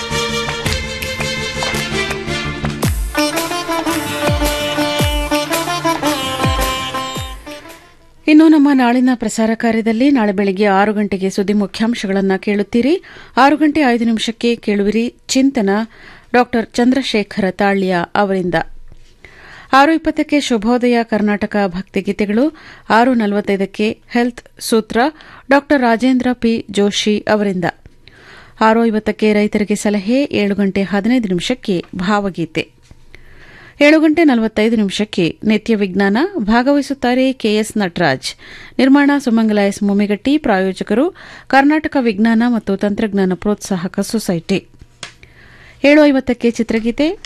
ಇನ್ನು ನಮ್ಮ ನಾಳಿನ ಪ್ರಸಾರ ಕಾರ್ಯದಲ್ಲಿ ನಾಳೆ ಬೆಳಗ್ಗೆ ಆರು ಗಂಟೆಗೆ ಸುದ್ದಿ ಮುಖ್ಯಾಂಶಗಳನ್ನು ಕೇಳುತ್ತೀರಿ ಆರು ಗಂಟೆ ಐದು ನಿಮಿಷಕ್ಕೆ ಕೇಳುವಿರಿ ಚಿಂತನ ಡಾ ಚಂದ್ರಶೇಖರ ತಾಳ್ಯ ಅವರಿಂದ ಆರು ಇಪ್ಪತ್ತಕ್ಕೆ ಶುಭೋದಯ ಕರ್ನಾಟಕ ಭಕ್ತಿಗೀತೆಗಳು ಆರು ನಲವತ್ತೈದಕ್ಕೆ ಹೆಲ್ತ್ ಸೂತ್ರ ಡಾ ರಾಜೇಂದ್ರ ಪಿ ಜೋಶಿ ಅವರಿಂದ ಆರು ಐವತ್ತಕ್ಕೆ ರೈತರಿಗೆ ಸಲಹೆ ಏಳು ಗಂಟೆ ಹದಿನೈದು ನಿಮಿಷಕ್ಕೆ ಭಾವಗೀತೆ ಏಳು ಗಂಟೆ ನಲವತ್ತೈದು ನಿಮಿಷಕ್ಕೆ ನಿತ್ಯ ವಿಜ್ಞಾನ ಭಾಗವಹಿಸುತ್ತಾರೆ ಕೆಎಸ್ ನಟರಾಜ್ ನಿರ್ಮಾಣ ಸುಮಂಗಲ ಎಸ್ ಮುಮಿಗಟ್ಟಿ ಪ್ರಾಯೋಜಕರು ಕರ್ನಾಟಕ ವಿಜ್ಞಾನ ಮತ್ತು ತಂತ್ರಜ್ಞಾನ ಪ್ರೋತ್ಸಾಹಕ ಸೊಸೈಟಿ ಏಳು ಐವತ್ತಕ್ಕೆ ಚಿತ್ರಗೀತೆ